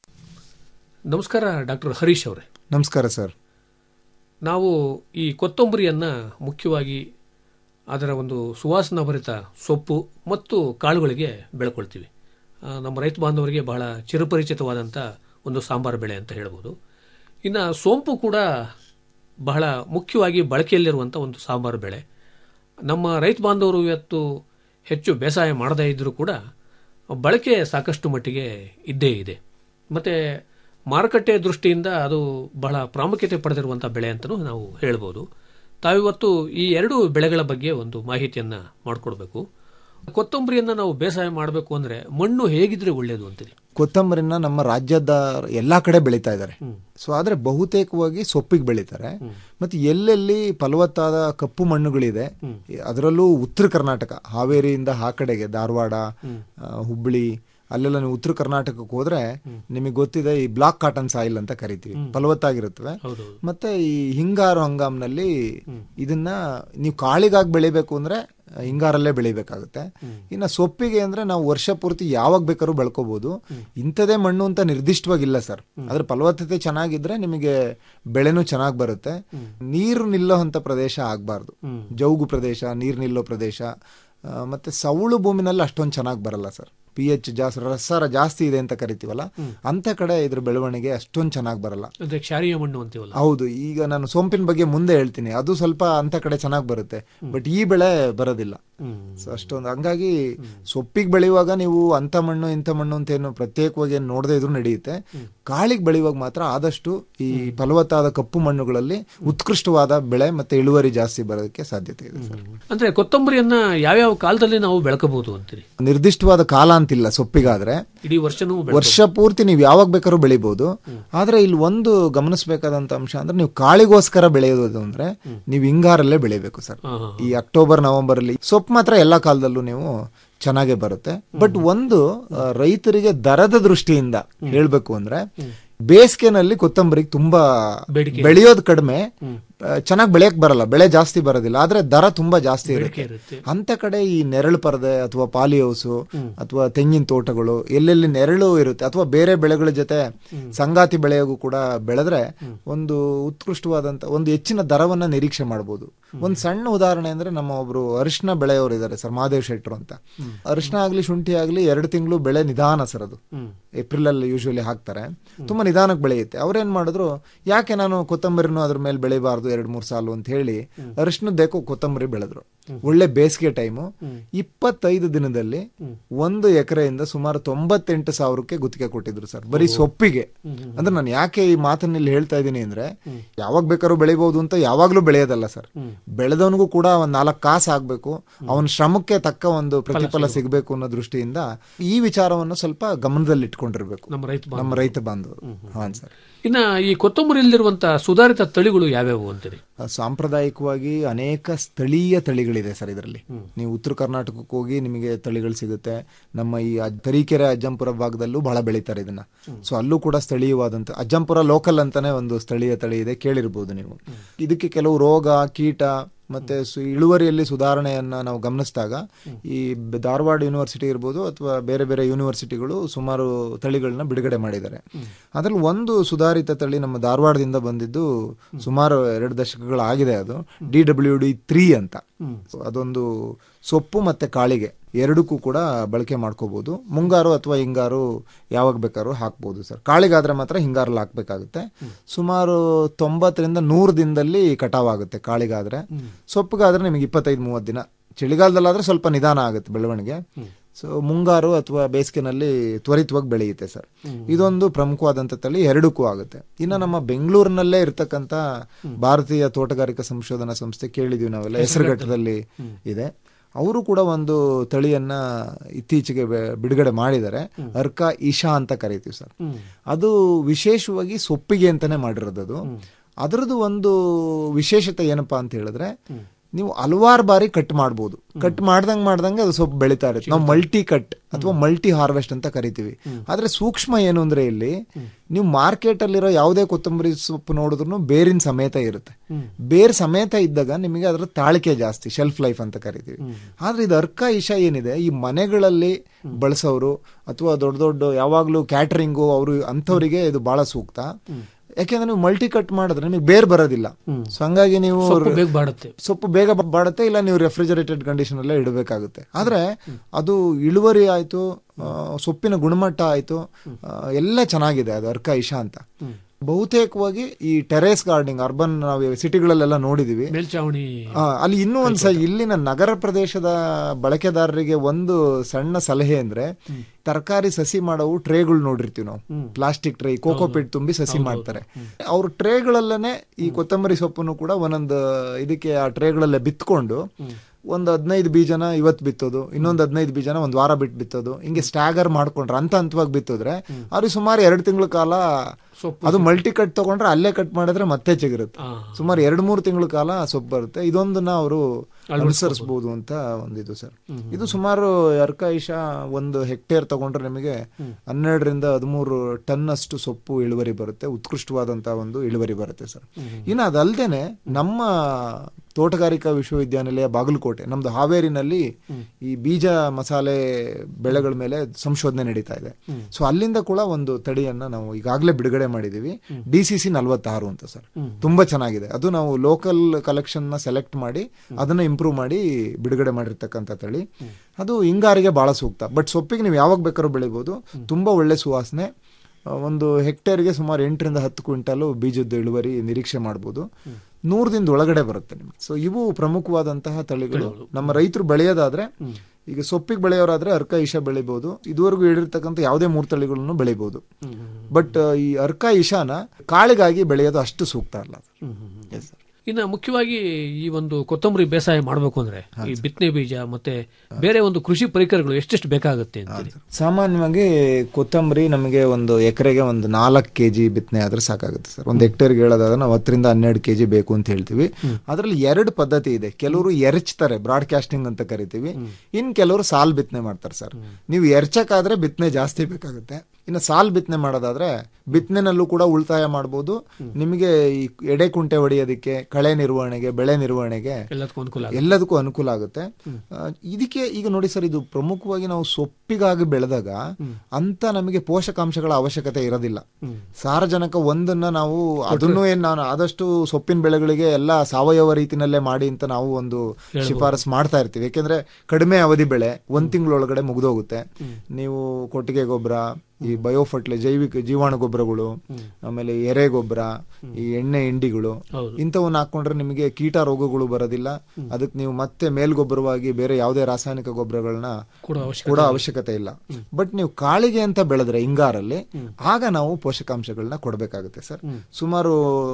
ನಮಸ್ಕಾರ ಡಾಕ್ಟರ್ ಹರೀಶ್ ಅವರೇ ನಮಸ್ಕಾರ ಸರ್ ನಾವು ಈ ಕೊತ್ತಂಬರಿಯನ್ನು ಮುಖ್ಯವಾಗಿ ಅದರ ಒಂದು ಸುವಾಸನ ಭರಿತ ಸೊಪ್ಪು ಮತ್ತು ಕಾಳುಗಳಿಗೆ ಬೆಳ್ಕೊಳ್ತೀವಿ ಆ, ನಮ್ಮ ರೈತ ಬಾಂಧವರಿಗೆ ಬಹಳ ಚಿರಪರಿಚಿತವಾದಂಥ ಒಂದು ಸಾಂಬಾರು ಬೆಳೆ ಅಂತ ಹೇಳ್ಬೋದು ಇನ್ನು ಸೋಂಪು ಕೂಡ ಬಹಳ ಮುಖ್ಯವಾಗಿ ಬಳಕೆಯಲ್ಲಿರುವಂಥ ಒಂದು ಸಾಂಬಾರು ಬೆಳೆ ನಮ್ಮ ರೈತ ಬಾಂಧವರು ಇವತ್ತು ಹೆಚ್ಚು ಬೇಸಾಯ ಮಾಡದೇ ಇದ್ದರೂ ಕೂಡ ಬಳಕೆ ಸಾಕಷ್ಟು ಮಟ್ಟಿಗೆ ಇದ್ದೇ ಇದೆ ಮತ್ತು ಮಾರುಕಟ್ಟೆ ದೃಷ್ಟಿಯಿಂದ ಅದು ಬಹಳ ಪ್ರಾಮುಖ್ಯತೆ ಪಡೆದಿರುವಂಥ ಬೆಳೆ ಅಂತಲೂ ನಾವು ಹೇಳ್ಬೋದು ತಾವಿವತ್ತು ಈ ಎರಡು ಬೆಳೆಗಳ ಬಗ್ಗೆ ಒಂದು ಮಾಹಿತಿಯನ್ನು ಮಾಡಿಕೊಡ್ಬೇಕು ಕೊತ್ತಂಬರಿಯನ್ನು ನಾವು ಬೇಸಾಯ ಮಾಡಬೇಕು ಅಂದರೆ ಮಣ್ಣು ಹೇಗಿದ್ರೆ ಒಳ್ಳೆಯದು ಅಂತೀರಿ ಕೊತ್ತಂಬರಿನ ನಮ್ಮ ರಾಜ್ಯದ ಎಲ್ಲಾ ಕಡೆ ಬೆಳೀತಾ ಇದ್ದಾರೆ ಸೊ ಆದ್ರೆ ಬಹುತೇಕವಾಗಿ ಸೊಪ್ಪಿಗೆ ಬೆಳೀತಾರೆ ಮತ್ತೆ ಎಲ್ಲೆಲ್ಲಿ ಫಲವತ್ತಾದ ಕಪ್ಪು ಮಣ್ಣುಗಳಿದೆ ಅದರಲ್ಲೂ ಉತ್ತರ ಕರ್ನಾಟಕ ಹಾವೇರಿಯಿಂದ ಆ ಕಡೆಗೆ ಧಾರವಾಡ ಆ, ಹುಬ್ಬಳ್ಳಿ ಅಲ್ಲೆಲ್ಲ ನೀವು ಉತ್ತರ ಕರ್ನಾಟಕಕ್ಕೆ ಹೋದ್ರೆ ನಿಮಗೆ ಗೊತ್ತಿದೆ ಈ ಬ್ಲಾಕ್ ಕಾಟನ್ ಸಾಯಿಲ್ ಅಂತ ಕರಿತೀವಿ ಫಲವತ್ತಾಗಿರುತ್ತವೆ ಮತ್ತೆ ಈ ಹಿಂಗಾರು ಹಂಗಾಮ್ನಲ್ಲಿ ಇದನ್ನ ನೀವು ಕಾಳಿಗಾಗಿ ಬೆಳಿಬೇಕು ಅಂದ್ರೆ ಹಿಂಗಾರಲ್ಲೇ ಬೆಳಿಬೇಕಾಗುತ್ತೆ ಇನ್ನು ಸೊಪ್ಪಿಗೆ ಅಂದ್ರೆ ನಾವು ವರ್ಷ ಪೂರ್ತಿ ಯಾವಾಗ ಬೇಕಾದ್ರೂ ಬೆಳ್ಕೋಬಹುದು ಇಂಥದೇ ಮಣ್ಣು ಅಂತ ನಿರ್ದಿಷ್ಟವಾಗಿಲ್ಲ ಸರ್ ಅದ್ರ ಫಲವತ್ತತೆ ಚೆನ್ನಾಗಿದ್ರೆ ನಿಮಗೆ ಬೆಳೆನೂ ಚೆನ್ನಾಗಿ ಬರುತ್ತೆ ನೀರು ನಿಲ್ಲೋ ಅಂತ ಪ್ರದೇಶ ಆಗ್ಬಾರ್ದು ಜೌಗು ಪ್ರದೇಶ ನೀರು ನಿಲ್ಲೋ ಪ್ರದೇಶ ಆ, ಮತ್ತೆ ಸೌಳು ಭೂಮಿನಲ್ಲಿ ಅಷ್ಟೊಂದು ಚೆನ್ನಾಗಿ ಬರಲ್ಲ ಸರ್ ಪಿ ಎಚ್ ಜಾಸ್ತಿ ರಸಾರ ಜಾಸ್ತಿ ಇದೆ ಅಂತ ಕರಿತೀವಲ್ಲ ಅಂತ ಕಡೆ ಇದ್ರ ಬೆಳವಣಿಗೆ ಅಷ್ಟೊಂದು ಚೆನ್ನಾಗಿ ಬರಲ್ಲ ಅಂದರೆ ಕ್ಷಾರೀಯ ಮಣ್ಣು ಅಂತೀವಲ್ಲ ಹೌದು ಈಗ ನಾನು ಸೋಂಪಿನ ಬಗ್ಗೆ ಮುಂದೆ ಹೇಳ್ತೀನಿ ಅದು ಸ್ವಲ್ಪ ಅಂತ ಕಡೆ ಚೆನ್ನಾಗಿ ಬರುತ್ತೆ ಬಟ್ ಈ ಬೆಳೆ ಬರೋದಿಲ್ಲ ಸೊ ಅಷ್ಟೊಂದು ಹಂಗಾಗಿ ಸೊಪ್ಪಿಗೆ ಬೆಳೆಯುವಾಗ ನೀವು ಅಂತ ಮಣ್ಣು ಇಂಥ ಮಣ್ಣು ಅಂತ ಏನು ಪ್ರತ್ಯೇಕವಾಗಿ ಏನು ನೋಡದೇ ಇದ್ರೂ ನಡೆಯುತ್ತೆ ಕಾಳಿಗೆ ಬೆಳೆಯುವಾಗ ಮಾತ್ರ ಆದಷ್ಟು ಈ ಫಲವತ್ತಾದ ಕಪ್ಪು ಮಣ್ಣುಗಳಲ್ಲಿ ಉತ್ಕೃಷ್ಟವಾದ ಬೆಳೆ ಮತ್ತೆ ಇಳುವರಿ ಜಾಸ್ತಿ ಬರೋದಕ್ಕೆ ಸಾಧ್ಯತೆ ಇದೆ ಸರ್ ಅಂದರೆ ಕೊತ್ತಂಬರಿಯನ್ನು ಯಾವ್ಯಾವ ಕಾಲದಲ್ಲಿ ನಾವು ಬೆಳ್ಕೋಬಹುದು ಅಂತೀರಿ ನಿರ್ದಿಷ್ಟವಾದ ಕಾಲ ಅಂತಿಲ್ಲ ಸೊಪ್ಪಿಗಾದ್ರೆ ಇಡೀ ವರ್ಷನೂ ವರ್ಷ ಪೂರ್ತಿ ನೀವು ಯಾವಾಗ ಬೇಕಾದ್ರೂ ಬೆಳಿಬಹುದು ಆದ್ರೆ ಇಲ್ಲಿ ಒಂದು ಗಮನಿಸಬೇಕಾದಂತ ಅಂಶ ಅಂದ್ರೆ ನೀವು ಕಾಳಿಗೋಸ್ಕರ ಬೆಳೆಯೋದು ಅಂದ್ರೆ ನೀವು ಹಿಂಗಾರಲ್ಲೇ ಬೆಳಿಬೇಕು ಸರ್ ಈ ಅಕ್ಟೋಬರ್ ನವೆಂಬರ್ ಅಲ್ಲಿ ಸೊಪ್ಪು ಮಾತ್ರ ಎಲ್ಲಾ ಕಾಲದಲ್ಲೂ ನೀವು ಚೆನ್ನಾಗೇ ಬರುತ್ತೆ ಬಟ್ ಒಂದು ಆ, ರೈತರಿಗೆ ದರದ ದೃಷ್ಟಿಯಿಂದ ಹೇಳ್ಬೇಕು ಅಂದ್ರೆ ಬೇಸಿಗೆನಲ್ಲಿ ಕೊತ್ತಂಬರಿಗೆ ತುಂಬಾ ಬೆಳೆಯೋದು ಕಡಿಮೆ ಚೆನ್ನಾಗಿ ಬೆಳೆಯಕ್ ಬರಲ್ಲ ಬೆಳೆ ಜಾಸ್ತಿ ಬರೋದಿಲ್ಲ ಆದ್ರೆ ದರ ತುಂಬಾ ಜಾಸ್ತಿ ಇರುತ್ತೆ ಅಂತ ಕಡೆ ಈ ನೆರಳು ಪರದೆ ಅಥವಾ ಪಾಲಿ ಹೌಸು ಅಥವಾ ತೆಂಗಿನ ತೋಟಗಳು ಎಲ್ಲೆಲ್ಲಿ ನೆರಳು ಇರುತ್ತೆ ಅಥವಾ ಬೇರೆ ಬೆಳೆಗಳ ಜೊತೆ ಸಂಗಾತಿ ಬೆಳೆಯೋಗೂ ಕೂಡ ಬೆಳೆದ್ರೆ ಒಂದು ಉತ್ಕೃಷ್ಟವಾದಂತ ಒಂದು ಹೆಚ್ಚಿನ ದರವನ್ನ ನಿರೀಕ್ಷೆ ಮಾಡಬಹುದು ಒಂದು ಸಣ್ಣ ಉದಾಹರಣೆ ಅಂದ್ರೆ ನಮ್ಮ ಒಬ್ರು ಅರಿಶಿನ ಬೆಳೆಯವರು ಇದ್ದಾರೆ ಸರ್ ಮಹಾದೇವ್ ಶೆಟ್ರು ಅಂತ ಅರಿಶಿನ ಆಗ್ಲಿ ಶುಂಠಿ ಆಗ್ಲಿ ಎರಡು ತಿಂಗಳು ಬೆಳೆ ನಿಧಾನ ಸರ್ ಅದು ಏಪ್ರಿಲ್ ಅಲ್ಲಿ ಯೂಶುವಲಿ ಹಾಕ್ತಾರೆ ತುಂಬಾ ನಿಧಾನಕ್ಕೆ ಬೆಳೆಯುತ್ತೆ ಅವ್ರೇನ್ ಮಾಡಿದ್ರು ಯಾಕೆ ನಾನು ಕೊತ್ತಂಬರಿನೂ ಅದ್ರ ಮೇಲೆ ಬೆಳಿಬಾರ್ದು ಎರಡ್ ಮೂರ್ ಸಾಲು ಅಂತ ಹೇಳಿ ಅರಿಶಿನದ್ದೇಕೋ ಕೊತ್ತಂಬರಿ ಬೆಳೆದ್ರು ಒಳ್ಳೆ ಬೇಸಿಗೆ ಟೈಮು ಇಪ್ಪತ್ತೈದು ದಿನದಲ್ಲಿ ಒಂದು ಎಕರೆಯಿಂದ ಸುಮಾರು ತೊಂಬತ್ತೆಂಟು ಸಾವಿರಕ್ಕೆ ಗುತ್ತಿಗೆ ಕೊಟ್ಟಿದ್ರು ಸರ್ ಬರೀ ಸೊಪ್ಪಿಗೆ ಅಂದ್ರೆ ನಾನು ಯಾಕೆ ಈ ಮಾತನ್ನ ಇಲ್ಲಿ ಹೇಳ್ತಾ ಇದ್ದೀನಿ ಅಂದ್ರೆ ಯಾವಾಗ ಬೇಕಾದ್ರೂ ಬೆಳಿಬಹುದು ಅಂತ ಯಾವಾಗ್ಲೂ ಬೆಳೆಯೋದಲ್ಲ ಸರ್ ಬೆಳೆದವನಿಗೂ ಕೂಡ ಒಂದ್ ನಾಲ್ಕು ಕಾಸು ಆಗ್ಬೇಕು ಅವನ ಶ್ರಮಕ್ಕೆ ತಕ್ಕ ಒಂದು ಪ್ರತಿಫಲ ಸಿಗಬೇಕು ಅನ್ನೋ ದೃಷ್ಟಿಯಿಂದ ಈ ವಿಚಾರವನ್ನು ಸ್ವಲ್ಪ ಗಮನದಲ್ಲಿ ಇಟ್ಕೊಂಡಿರ್ಬೇಕು ನಮ್ಮ ರೈತ ನಮ್ಮ ರೈತ ಬಾಂಧವರು ಹಾಂ ಸರ್ ಇನ್ನ ಈ ಕೊತ್ತಂಬರಿಯಲ್ಲಿರುವಂತಹ ಸುಧಾರಿತ ತಳಿಗಳು ಯಾವ್ಯಾವು ಅಂತೀರಿ ಆ, ಸಾಂಪ್ರದಾಯಿಕವಾಗಿ ಅನೇಕ ಸ್ಥಳೀಯ ತಳಿಗಳಿದೆ ಸರ್ ಇದರಲ್ಲಿ ನೀವು ಉತ್ತರ ಕರ್ನಾಟಕಕ್ಕೆ ಹೋಗಿ ನಿಮಗೆ ತಳಿಗಳು ಸಿಗುತ್ತೆ ನಮ್ಮ ಈ ಅಜ್- ತರೀಕೆರೆ ಅಜ್ಜಂಪುರ ಭಾಗದಲ್ಲೂ ಬಹಳ ಬೆಳೀತಾರೆ ಇದನ್ನ ಸೊ ಅಲ್ಲೂ ಕೂಡ ಸ್ಥಳೀಯವಾದಂತ ಅಜ್ಜಂಪುರ ಲೋಕಲ್ ಅಂತಾನೆ ಒಂದು ಸ್ಥಳೀಯ ತಳಿ ಇದೆ ಕೇಳಿರ್ಬೋದು ನೀವು ಇದಕ್ಕೆ ಕೆಲವು ರೋಗ ಕೀಟ ಮತ್ತೆ ಸು- ಇಳುವರಿಯಲ್ಲಿ ಸುಧಾರಣೆಯನ್ನ ನಾವು ಗಮನಿಸಿದಾಗ ಈ ಬ- ಧಾರವಾಡ ಯೂನಿವರ್ಸಿಟಿ ಇರ್ಬೋದು ಅಥವಾ ಬೇರೆ ಬೇರೆ ಯೂನಿವರ್ಸಿಟಿಗಳು ಸುಮಾರು ತಳಿಗಳನ್ನ ಬಿಡುಗಡೆ ಮಾಡಿದ್ದಾರೆ ಅದ್ರಲ್ಲಿ ಒಂದು ಸುಧಾರಿತ ತಳಿ ನಮ್ಮ ಧಾರವಾಡದಿಂದ ಬಂದಿದ್ದು ಸುಮಾರು ಎರಡು ದಶಕಗಳಾಗಿದೆ ಅದು ಡಿ ಡಬ್ಲ್ಯೂ ಡಿ ತ್ರೀ ಅಂತ So ಅದೊಂದು ಸೊಪ್ಪು ಮತ್ತೆ ಕಾಳಿಗೆ ಎರಡಕ್ಕೂ ಕೂಡ ಬಳಕೆ ಮಾಡ್ಕೋಬಹುದು ಮುಂಗಾರು ಅಥವಾ ಹಿಂಗಾರು ಯಾವಾಗ ಬೇಕಾದ್ರೂ ಹಾಕ್ಬೋದು ಸರ್ ಕಾಳಿಗಾದ್ರೆ ಮಾತ್ರ ಹಿಂಗಾರಲ್ಲಿ ಹಾಕ್ಬೇಕಾಗುತ್ತೆ ಸುಮಾರು ತೊಂಬತ್ತರಿಂದ ನೂರು ದಿನದಲ್ಲಿ ಕಟಾವ್ ಆಗುತ್ತೆ ಕಾಳಿಗಾದ್ರೆ ಸೊಪ್ಪಿಗಾದ್ರೆ ನಿಮಗೆ ಇಪ್ಪತ್ತೈದು ಮೂವತ್ತು ದಿನ ಚಳಿಗಾಲದಲ್ಲಾದ್ರೆ ಸ್ವಲ್ಪ ನಿಧಾನ ಆಗುತ್ತೆ ಬೆಳವಣಿಗೆ ಸೊ ಮುಂಗಾರು ಅಥವಾ ಬೇಸಿಗೆನಲ್ಲಿ ತ್ವರಿತವಾಗಿ ಬೆಳೆಯುತ್ತೆ ಸರ್ ಇದೊಂದು ಪ್ರಮುಖವಾದಂಥ ತಳಿ ಎರಡಕ್ಕೂ ಆಗುತ್ತೆ ಇನ್ನು ನಮ್ಮ ಬೆಂಗಳೂರಿನಲ್ಲೇ ಇರ್ತಕ್ಕಂಥ ಭಾರತೀಯ ತೋಟಗಾರಿಕಾ ಸಂಶೋಧನಾ ಸಂಸ್ಥೆ ಕೇಳಿದೀವಿ ನಾವೆಲ್ಲ ಹೆಸರುಘಟ್ಟದಲ್ಲಿ ಇದೆ ಅವರು ಕೂಡ ಒಂದು ತಳಿಯನ್ನ ಇತ್ತೀಚೆಗೆ ಬೆ- ಬಿಡುಗಡೆ ಮಾಡಿದ್ದಾರೆ ಅರ್ಕ ಈಶಾ ಅಂತ ಕರಿತೀವಿ ಸರ್ ಅದು ವಿಶೇಷವಾಗಿ ಸೊಪ್ಪಿಗೆ ಅಂತಾನೆ ಮಾಡಿರೋದು ಅದು ಅದರದ್ದು ಒಂದು ವಿಶೇಷತೆ ಏನಪ್ಪಾ ಅಂತ ಹೇಳಿದ್ರೆ ನೀವು ಹಲವಾರು ಬಾರಿ ಕಟ್ ಮಾಡ್ಬೋದು ಕಟ್ ಮಾಡ್ದಂಗ್ ಮಾಡ್ದಂಗೆ ಅದು ಸೊಪ್ಪು ಬೆಳೀತಾ ಇರುತ್ತೆ ನಾವು ಮಲ್ಟಿ ಕಟ್ ಅಥವಾ ಮಲ್ಟಿ ಹಾರ್ವೆಸ್ಟ್ ಅಂತ ಕರಿತೀವಿ ಆದ್ರೆ ಸೂಕ್ಷ್ಮ ಏನು ಅಂದ್ರೆ ಇಲ್ಲಿ ನೀವು ಮಾರ್ಕೆಟ್ ಅಲ್ಲಿರೋ ಯಾವುದೇ ಕೊತ್ತಂಬರಿ ಸೊಪ್ಪು ನೋಡಿದ್ರು ಬೇರಿನ ಸಮೇತ ಇರುತ್ತೆ ಬೇರ್ ಸಮೇತ ಇದ್ದಾಗ ನಿಮಗೆ ಅದರ ತಾಳಿಕೆ ಜಾಸ್ತಿ ಶೆಲ್ಫ್ ಲೈಫ್ ಅಂತ ಕರಿತೀವಿ ಆದ್ರೆ ಇದು ಅರ್ಕ ಇಶಾ ಏನಿದೆ ಈ ಮನೆಗಳಲ್ಲಿ ಬಳಸೋರು ಅಥವಾ ದೊಡ್ಡ ದೊಡ್ಡ ಯಾವಾಗ್ಲೂ ಕ್ಯಾಟರಿಂಗು ಅವರು ಅಂಥವರಿಗೆ ಇದು ಬಹಳ ಸೂಕ್ತ ಯಾಕೆಂದ್ರೆ ನೀವು ಮಲ್ಟಿ ಕಟ್ ಮಾಡಿದ್ರೆ ನಿಮಗೆ ಬೇರ್ ಬರೋದಿಲ್ಲ ಸೊ ಹಂಗಾಗಿ ನೀವು ಸೊಪ್ಪು ಬೇಗ ಬಾಡುತ್ತೆ. ಸೊಪ್ಪು ಬೇಗ ಬ- ಬಾಡುತ್ತೆ ಇಲ್ಲ ನೀವು ರೆಫ್ರಿಜರೇಟೆಡ್ ಕಂಡೀಷನ್ ಅಲ್ಲೇ ಇಡಬೇಕಾಗುತ್ತೆ ಆದ್ರೆ ಅದು ಇಳುವರಿ ಆಯ್ತು ಆ, ಸೊಪ್ಪಿನ ಗುಣಮಟ್ಟ ಆಯ್ತು ಆ, ಎಲ್ಲ ಚೆನ್ನಾಗಿದೆ ಅದು ಅರ್ಕ ಇಶಾ ಅಂತ ಬಹುತೇಕವಾಗಿ ಈ ಟೆರೇಸ್ ಗಾರ್ಡನಿಂಗ್ ಅರ್ಬನ್ ನಾವು ಸಿಟಿಗಳಲ್ಲೆಲ್ಲ ನೋಡಿದೀವಿ ಮೇಲ್ಚಾವಣಿ ಆ, ಅಲ್ಲಿ ಇನ್ನೂ ಒಂದ್ ಸ ಇಲ್ಲಿನ ನಗರ ಪ್ರದೇಶದ ಬಳಕೆದಾರರಿಗೆ ಒಂದು ಸಣ್ಣ ಸಲಹೆ ಅಂದ್ರೆ ತರಕಾರಿ ಸಸಿ ಮಾಡವು ಟ್ರೇಗಳು ನೋಡಿರ್ತೀವಿ ನಾವು ಪ್ಲಾಸ್ಟಿಕ್ ಟ್ರೇ ಕೋಕೋಪಿಟ್ ತುಂಬಿ ಸಸಿ ಮಾಡ್ತಾರೆ ಅವ್ರ ಟ್ರೇಗಳಲ್ಲೇನೆ ಈ ಕೊತ್ತಂಬರಿ ಸೊಪ್ಪನ್ನು ಕೂಡ ಒಂದೊಂದು ಇದಕ್ಕೆ ಆ ಟ್ರೇಗಳಲ್ಲೇ ಬಿತ್ಕೊಂಡು ಒಂದು ಹದಿನೈದು ಬೀಜನ ಇವತ್ತು ಬಿತ್ತೋದು ಇನ್ನೊಂದು ಹದಿನೈದು ಬೀಜನ ಒಂದು ವಾರ ಬಿಟ್ಟು ಬಿತ್ತೋದು ಹಿಂಗೆ ಸ್ಟ್ಯಾಗರ್ ಮಾಡ್ಕೊಂಡ್ರೆ ಹಂತ ಹಂತವಾಗಿ ಬಿತ್ತಿದ್ರೆ ಅವ್ರಿಗೆ ಸುಮಾರು ಎರಡು ತಿಂಗಳ ಕಾಲ ಅದು ಮಲ್ಟಿ ಕಟ್ ತಗೊಂಡ್ರೆ ಅಲ್ಲೇ ಕಟ್ ಮಾಡಿದ್ರೆ ಮತ್ತೆ ಚಿಗುರುತ್ತೆ ಸುಮಾರು ಎರಡು ಮೂರು ತಿಂಗಳ ಕಾಲ ಸೊಪ್ಪು ಬರುತ್ತೆ ಇದೊಂದನ್ನ ಅವರು ಅನುಸರಿಸಬಹುದು ಅಂತ ಒಂದಿದು ಸರ್ ಇದು ಸುಮಾರು ಅರ್ಕಾಯಿಷ ಒಂದು ಹೆಕ್ಟೇರ್ ತಗೊಂಡ್ರೆ ನಿಮಗೆ ಹನ್ನೆರಡರಿಂದ ಹದಿಮೂರು ಟನ್ ಅಷ್ಟು ಸೊಪ್ಪು ಇಳುವರಿ ಬರುತ್ತೆ ಉತ್ಕೃಷ್ಟವಾದಂತಹ ಒಂದು ಇಳುವರಿ ಬರುತ್ತೆ ಸರ್ ಇನ್ನು ಅದಲ್ದೇನೆ ನಮ್ಮ ತೋಟಗಾರಿಕಾ ವಿಶ್ವವಿದ್ಯಾನಿಲಯ ಬಾಗಲಕೋಟೆ ನಮ್ದು ಹಾವೇರಿನಲ್ಲಿ ಈ ಬೀಜ ಮಸಾಲೆ ಬೆಳೆಗಳ ಮೇಲೆ ಸಂಶೋಧನೆ ನಡೀತಾ ಇದೆ ಸೊ ಅಲ್ಲಿಂದ ಕೂಡ ಒಂದು ತಳಿಯನ್ನ ನಾವು ಈಗಾಗಲೇ ಬಿಡುಗಡೆ ಮಾಡಿದೀವಿ ಡಿ ಸಿ ಸಿ ನಲ್ವತ್ತಾರು ಅಂತ ಸರ್ ತುಂಬಾ ಚೆನ್ನಾಗಿದೆ ಅದು ನಾವು ಲೋಕಲ್ ಕಲೆಕ್ಷನ್ ನ ಸೆಲೆಕ್ಟ್ ಮಾಡಿ ಅದನ್ನ ಇಂಪ್ರೂವ್ ಮಾಡಿ ಬಿಡುಗಡೆ ಮಾಡಿರ್ತಕ್ಕಂಥ ತಳಿ ಅದು ಹಿಂಗಾರಿಗೆ ಬಹಳ ಸೂಕ್ತ ಬಟ್ ಸೊಪ್ಪಿಗೆ ನೀವು ಯಾವಾಗ ಬೇಕಾದ್ರೂ ಬೆಳಿಬಹುದು ತುಂಬಾ ಒಳ್ಳೆ ಸುವಾಸನೆ ಆ, ಒಂದು ಹೆಕ್ಟೇರ್ಗೆ ಸುಮಾರು ಎಂಟರಿಂದ ಹತ್ತು ಕ್ವಿಂಟಲ್ ಬೀಜದ ಇಳುವರಿ ನಿರೀಕ್ಷೆ ಮಾಡಬಹುದು ನೂರು ದಿನದ ಒಳಗಡೆ ಬರುತ್ತೆ ನಿಮ್ಗೆ ಸೊ ಇವು ಪ್ರಮುಖವಾದಂತಹ ತಳಿಗಳು ನಮ್ಮ ರೈತರು ಬೆಳೆಯೋದಾದ್ರೆ ಈಗ ಸೊಪ್ಪಿಗೆ ಬೆಳೆಯೋರಾದ್ರೆ ಅರ್ಕ ಇಶಾ ಬೆಳಿಬಹುದು ಇದುವರೆಗೂ ಹೇಳಿರ್ತಕ್ಕಂಥ ಯಾವುದೇ ಮೂರು ತಳಿಗಳನ್ನು ಬೆಳಿಬಹುದು ಬಟ್ ಈ ಅರ್ಕ ಇಶಾನ ಕಾಳಿಗಾಗಿ ಬೆಳೆಯೋದು ಅಷ್ಟು ಸೂಕ್ತ ಅಲ್ಲ ಅದು. Yes, sir. ಇನ್ನು ಮುಖ್ಯವಾಗಿ ಈ ಒಂದು ಕೊತ್ತಂಬರಿ ಬೇಸಾಯ ಮಾಡಬೇಕು ಅಂದ್ರೆ ಈ ಬಿತ್ತನೆ ಬೀಜ ಮತ್ತೆ ಬೇರೆ ಒಂದು ಕೃಷಿ ಪರಿಕರಗಳು ಎಷ್ಟೆಷ್ಟು ಬೇಕಾಗುತ್ತೆ ಅಂತೀರಿ ಸಾಮಾನ್ಯವಾಗಿ ಕೊತ್ತಂಬರಿ ನಮಗೆ ಒಂದು ಎಕರೆಗೆ ಒಂದು ನಾಲ್ಕು ಕೆಜಿ ಬಿತ್ತನೆ ಆದ್ರೆ ಸಾಕಾಗುತ್ತೆ ಸರ್ ಒಂದು ಹೆಕ್ಟೇರ್ಗೆ ಹೇಳೋದಾದ್ರೆ ನಾವು ಹತ್ತರಿಂದ ಹನ್ನೆರಡು ಕೆಜಿ ಬೇಕು ಅಂತ ಹೇಳ್ತೀವಿ ಅದರಲ್ಲಿ ಎರಡು ಪದ್ಧತಿ ಇದೆ ಕೆಲವರು ಎರಚ್ತಾರೆ ಬ್ರಾಡ್ಕಾಸ್ಟಿಂಗ್ ಅಂತ ಕರಿತೀವಿ ಇನ್ ಕೆಲವರು ಸಾಲ್ ಬಿತ್ತನೆ ಮಾಡ್ತಾರೆ ಸರ್ ನೀವು ಎರಚಕ್ಕಾದ್ರೆ ಬಿತ್ತನೆ ಜಾಸ್ತಿ ಬೇಕಾಗುತ್ತೆ ಇನ್ನು ಸಾಲ್ ಬಿತ್ತನೆ ಮಾಡೋದಾದ್ರೆ ಬಿತ್ತನೆನಲ್ಲೂ ಕೂಡ ಉಳಿತಾಯ ಮಾಡ್ಬೋದು ನಿಮಗೆ ಈ ಎಡೆ ಕುಂಟೆ ಹೊಡೆಯೋದಕ್ಕೆ ಕಳೆ ನಿರ್ವಹಣೆಗೆ ಬೆಳೆ ನಿರ್ವಹಣೆಗೆ ಎಲ್ಲದಕ್ಕೂ ಅನುಕೂಲ ಆಗುತ್ತೆ. ಎಲ್ಲದಕ್ಕೂ ಅನುಕೂಲ ಆಗುತ್ತೆ ಆ, ಇದಕ್ಕೆ ಈಗ ನೋಡಿ ಸರ್ ಇದು ಪ್ರಮುಖವಾಗಿ ನಾವು ಸೊಪ್ಪಿಗಾಗಿ ಬೆಳೆದಾಗ ಅಂತ ನಮಗೆ ಪೋಷಕಾಂಶಗಳ ಅವಶ್ಯಕತೆ ಇರೋದಿಲ್ಲ ಸಾರಜನಕ ಒಂದನ್ನ ನಾವು ಅದನ್ನು ಏನ್ ನಾನು ಆದಷ್ಟು ಸೊಪ್ಪಿನ ಬೆಳೆಗಳಿಗೆ ಎಲ್ಲ ಸಾವಯವ ರೀತಿನಲ್ಲೇ ಮಾಡಿ ಅಂತ ನಾವು ಒಂದು ಶಿಫಾರಸ್ ಮಾಡ್ತಾ ಇರ್ತೀವಿ ಯಾಕೆಂದ್ರೆ ಕಡಿಮೆ ಅವಧಿ ಬೆಳೆ ಒಂದ್ ತಿಂಗಳೊಳಗಡೆ ಮುಗಿದೋಗುತ್ತೆ ನೀವು ಕೊಟ್ಟಿಗೆ ಗೊಬ್ಬರ ಈ ಬಯೋ ಫರ್ಟಿಲೈ ಜೈವಿಕ ಜೀವಾಣು ಗೊಬ್ಬರಗಳು ಆಮೇಲೆ ಎರೆ ಗೊಬ್ಬರ ಈ ಎಣ್ಣೆ ಹಿಂಡಿಗಳು ಇಂಥವನ್ನ ಹಾಕೊಂಡ್ರೆ ನಿಮಗೆ ಕೀಟ ರೋಗಗಳು ಬರೋದಿಲ್ಲ ಅದಕ್ಕೆ ನೀವು ಮತ್ತೆ ಮೇಲ್ಗೊಬ್ಬರವಾಗಿ ಬೇರೆ ಯಾವುದೇ ರಾಸಾಯನಿಕ ಗೊಬ್ಬರಗಳನ್ನ ಕೊಡೋ ಅವಶ್ಯಕತೆ ಕೊಡೋ ಅವಶ್ಯಕತೆ ಇಲ್ಲ ಬಟ್ ನೀವು ಕಾಳಿಗೆ ಅಂತ ಬೆಳೆದ್ರೆ ಹಿಂಗಾರಲ್ಲಿ ಆಗ ನಾವು ಪೋಷಕಾಂಶಗಳನ್ನ ಕೊಡಬೇಕಾಗುತ್ತೆ ಸರ್ ಸುಮಾರು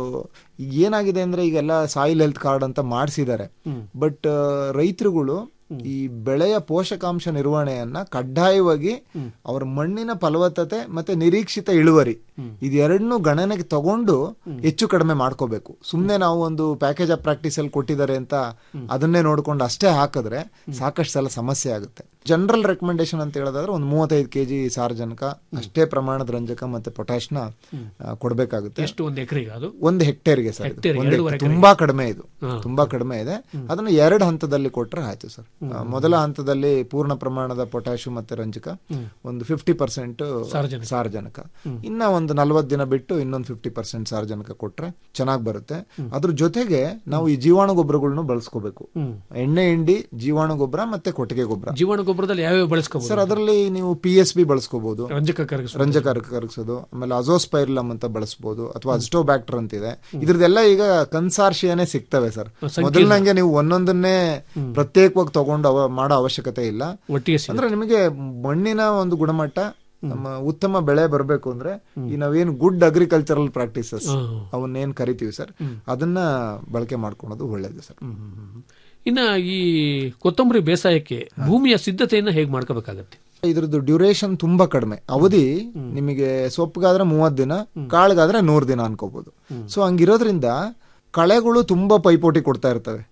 ಈಗ ಏನಾಗಿದೆ ಅಂದ್ರೆ ಈಗೆಲ್ಲ ಸಾಯಿಲ್ ಹೆಲ್ತ್ ಕಾರ್ಡ್ ಅಂತ ಮಾಡಿಸಿದ್ದಾರೆ ಬಟ್ ರೈತರುಗಳು ಈ ಬೆಳೆಯ ಪೋಷಕಾಂಶ ನಿರ್ವಹಣೆಯನ್ನ ಕಡ್ಡಾಯವಾಗಿ ಅವರ ಮಣ್ಣಿನ ಫಲವತ್ತತೆ ಮತ್ತೆ ನಿರೀಕ್ಷಿತ ಇಳುವರಿ ಇದೆರಡನ್ನೂ ಗಣನೆಗೆ ತಗೊಂಡು ಹೆಚ್ಚು ಕಡಿಮೆ ಮಾಡ್ಕೋಬೇಕು ಸುಮ್ನೆ ನಾವು ಒಂದು ಪ್ಯಾಕೇಜ್ ಆಫ್ ಪ್ರಾಕ್ಟೀಸ್ ಅಲ್ಲಿ ಕೊಟ್ಟಿದ್ದಾರೆ ಅಂತ ಅದನ್ನೇ ನೋಡ್ಕೊಂಡು ಅಷ್ಟೇ ಹಾಕಿದ್ರೆ ಸಾಕಷ್ಟು ಸಲ ಸಮಸ್ಯೆ ಆಗುತ್ತೆ ಜನರಲ್ ರೆಕಮೆಂಡೇಶನ್ ಅಂತ ಹೇಳೋದಾದ್ರೆ ಒಂದು ಮೂವತ್ತೈದು ಕೆಜಿ ಸಾರಜನಕ ಅಷ್ಟೇ ಪ್ರಮಾಣದ ರಂಜಕ ಮತ್ತೆ ಪೊಟ್ಯಾಶ್ನ ಕೊಡಬೇಕಾಗುತ್ತೆ ಎಷ್ಟು ಒಂದು ಎಕರೆಗೆ ಅದು ಒಂದು ಹೆಕ್ಟೇರ್ಗೆ ಸರ್ ಇದು. ಹೆಕ್ಟೇರ್ಗೆ, ಒಂದು ಎರಡೂವರೆ ಹೆಕ್ಟೇರ್. ತುಂಬಾ ಕಡಿಮೆ ಇದು ತುಂಬಾ ಕಡಿಮೆ ಇದೆ ಅದನ್ನ ಎರಡು ಹಂತದಲ್ಲಿ ಕೊಟ್ರೆ ಆಯ್ತು ಸರ್ ಆ, ಮೊದಲ ಹಂತದಲ್ಲಿ ಪೂರ್ಣ ಪ್ರಮಾಣದ ಪೊಟ್ಯಾಶು ಮತ್ತೆ ರಂಜಕ ಒಂದು ಫಿಫ್ಟಿ ಪರ್ಸೆಂಟ್ ಸಾರಜನಕ. ಸಾರಜನಕ ಇನ್ನ ಒಂದು ನಲ್ವತ್ತು ದಿನ ಬಿಟ್ಟು ಇನ್ನೊಂದು ಫಿಫ್ಟಿ ಪರ್ಸೆಂಟ್ ಸಾರಜನಕ ಕೊಟ್ರೆ ಚೆನ್ನಾಗಿ ಬರುತ್ತೆ ಅದ್ರ ಜೊತೆಗೆ ನಾವು ಈ ಜೀವಾಣು ಗೊಬ್ಬರಗಳನ್ನು ಬಳಸ್ಕೋಬೇಕು ಎಣ್ಣೆ ಹಿಂಡಿ ಜೀವಾಣು ಗೊಬ್ಬರ ಮತ್ತೆ ಕೊಟ್ಟಿಗೆ ಗೊಬ್ಬರ ಜೀವಾಣು ಗೊಬ್ಬರ ಗೊಬ್ಬರದಲ್ಲಿ ಯಾವ್ಯಾವ ಬಳಸ್ಕೋಬಹುದು ಸರ್ ಅದರಲ್ಲಿ ನೀವು ಪಿ ಎಸ್ ಬಿ ಬಳಸ್ಕೋಬಹುದು ರಂಜಕ ಕರಗಿಸೋದು. ರಂಜಕ ಕರಗಿಸೋದು ಆಮೇಲೆ ಅಜೋಸ್ಪೈರ್ಲಮ್ ಅಂತ ಬಳಸಬಹುದು ಅಥವಾ ಅಸ್ಟೋಬ್ಯಾಕ್ಟರ್ ಅಂತಿದೆ ಇದ್ರದ್ದೆಲ್ಲ ಈಗ ಕನ್ಸಾರ್ಷಿಯನೇ ಸಿಗ್ತವೆ ಸರ್ ಸಂಕೀರ್ಣ. ಮೊದಲಿನಂಗೆ ನೀವು ಒಂದೊಂದನ್ನೇ ಪ್ರತ್ಯೇಕವಾಗಿ ತಗೊಂಡು ಅವ ಮಾಡೋ ಅವಶ್ಯಕತೆ ಇಲ್ಲ ಒಟ್ಟಿಗೆ ಅಂದ್ರೆ ನಿಮಗೆ ಮಣ್ಣಿನ ಒಂದು ಗುಣಮಟ್ಟ ನಮ್ಮ ಉತ್ತಮ ಬೆಳೆ ಬರಬೇಕು ಅಂದ್ರೆ ಈ ನಾವೇನು ಗುಡ್ ಅಗ್ರಿಕಲ್ಚರಲ್ ಪ್ರಾಕ್ಟೀಸಸ್ ಹ್ಮ್. ಅವನ್ನೇನ್ ಕರಿತೀವಿ ಸರ್ ಅದನ್ನ ಬಳಕೆ ಮಾಡ್ಕೊಳೋದು ಒಳ್ಳೇದು ಸರ್ ಇನ್ನ ಈ ಕೊತ್ತಂಬರಿ ಬೇಸಾಯಕ್ಕೆ ಭೂಮಿಯ ಸಿದ್ಧತೆಯನ್ನ ಹೇಗೆ ಮಾಡ್ಕೋಬೇಕಾಗತ್ತೆ ಇದ್ರದ್ದು ಡ್ಯೂರೇಷನ್ ತುಂಬಾ ಕಡಿಮೆ ಅವಧಿ ನಿಮಗೆ ಸೊಪ್ಪಿಗಾದ್ರೆ ಮೂವತ್ ದಿನ ಕಾಳ್ಗಾದ್ರೆ ನೂರ್ ದಿನ ಅನ್ಕೋಬಹುದು ಸೊ ಹಂಗಿರೋದ್ರಿಂದ ಕಳೆಗಳು ತುಂಬಾ ಪೈಪೋಟಿ ಕೊಡ್ತಾ ಇರ್ತವೆ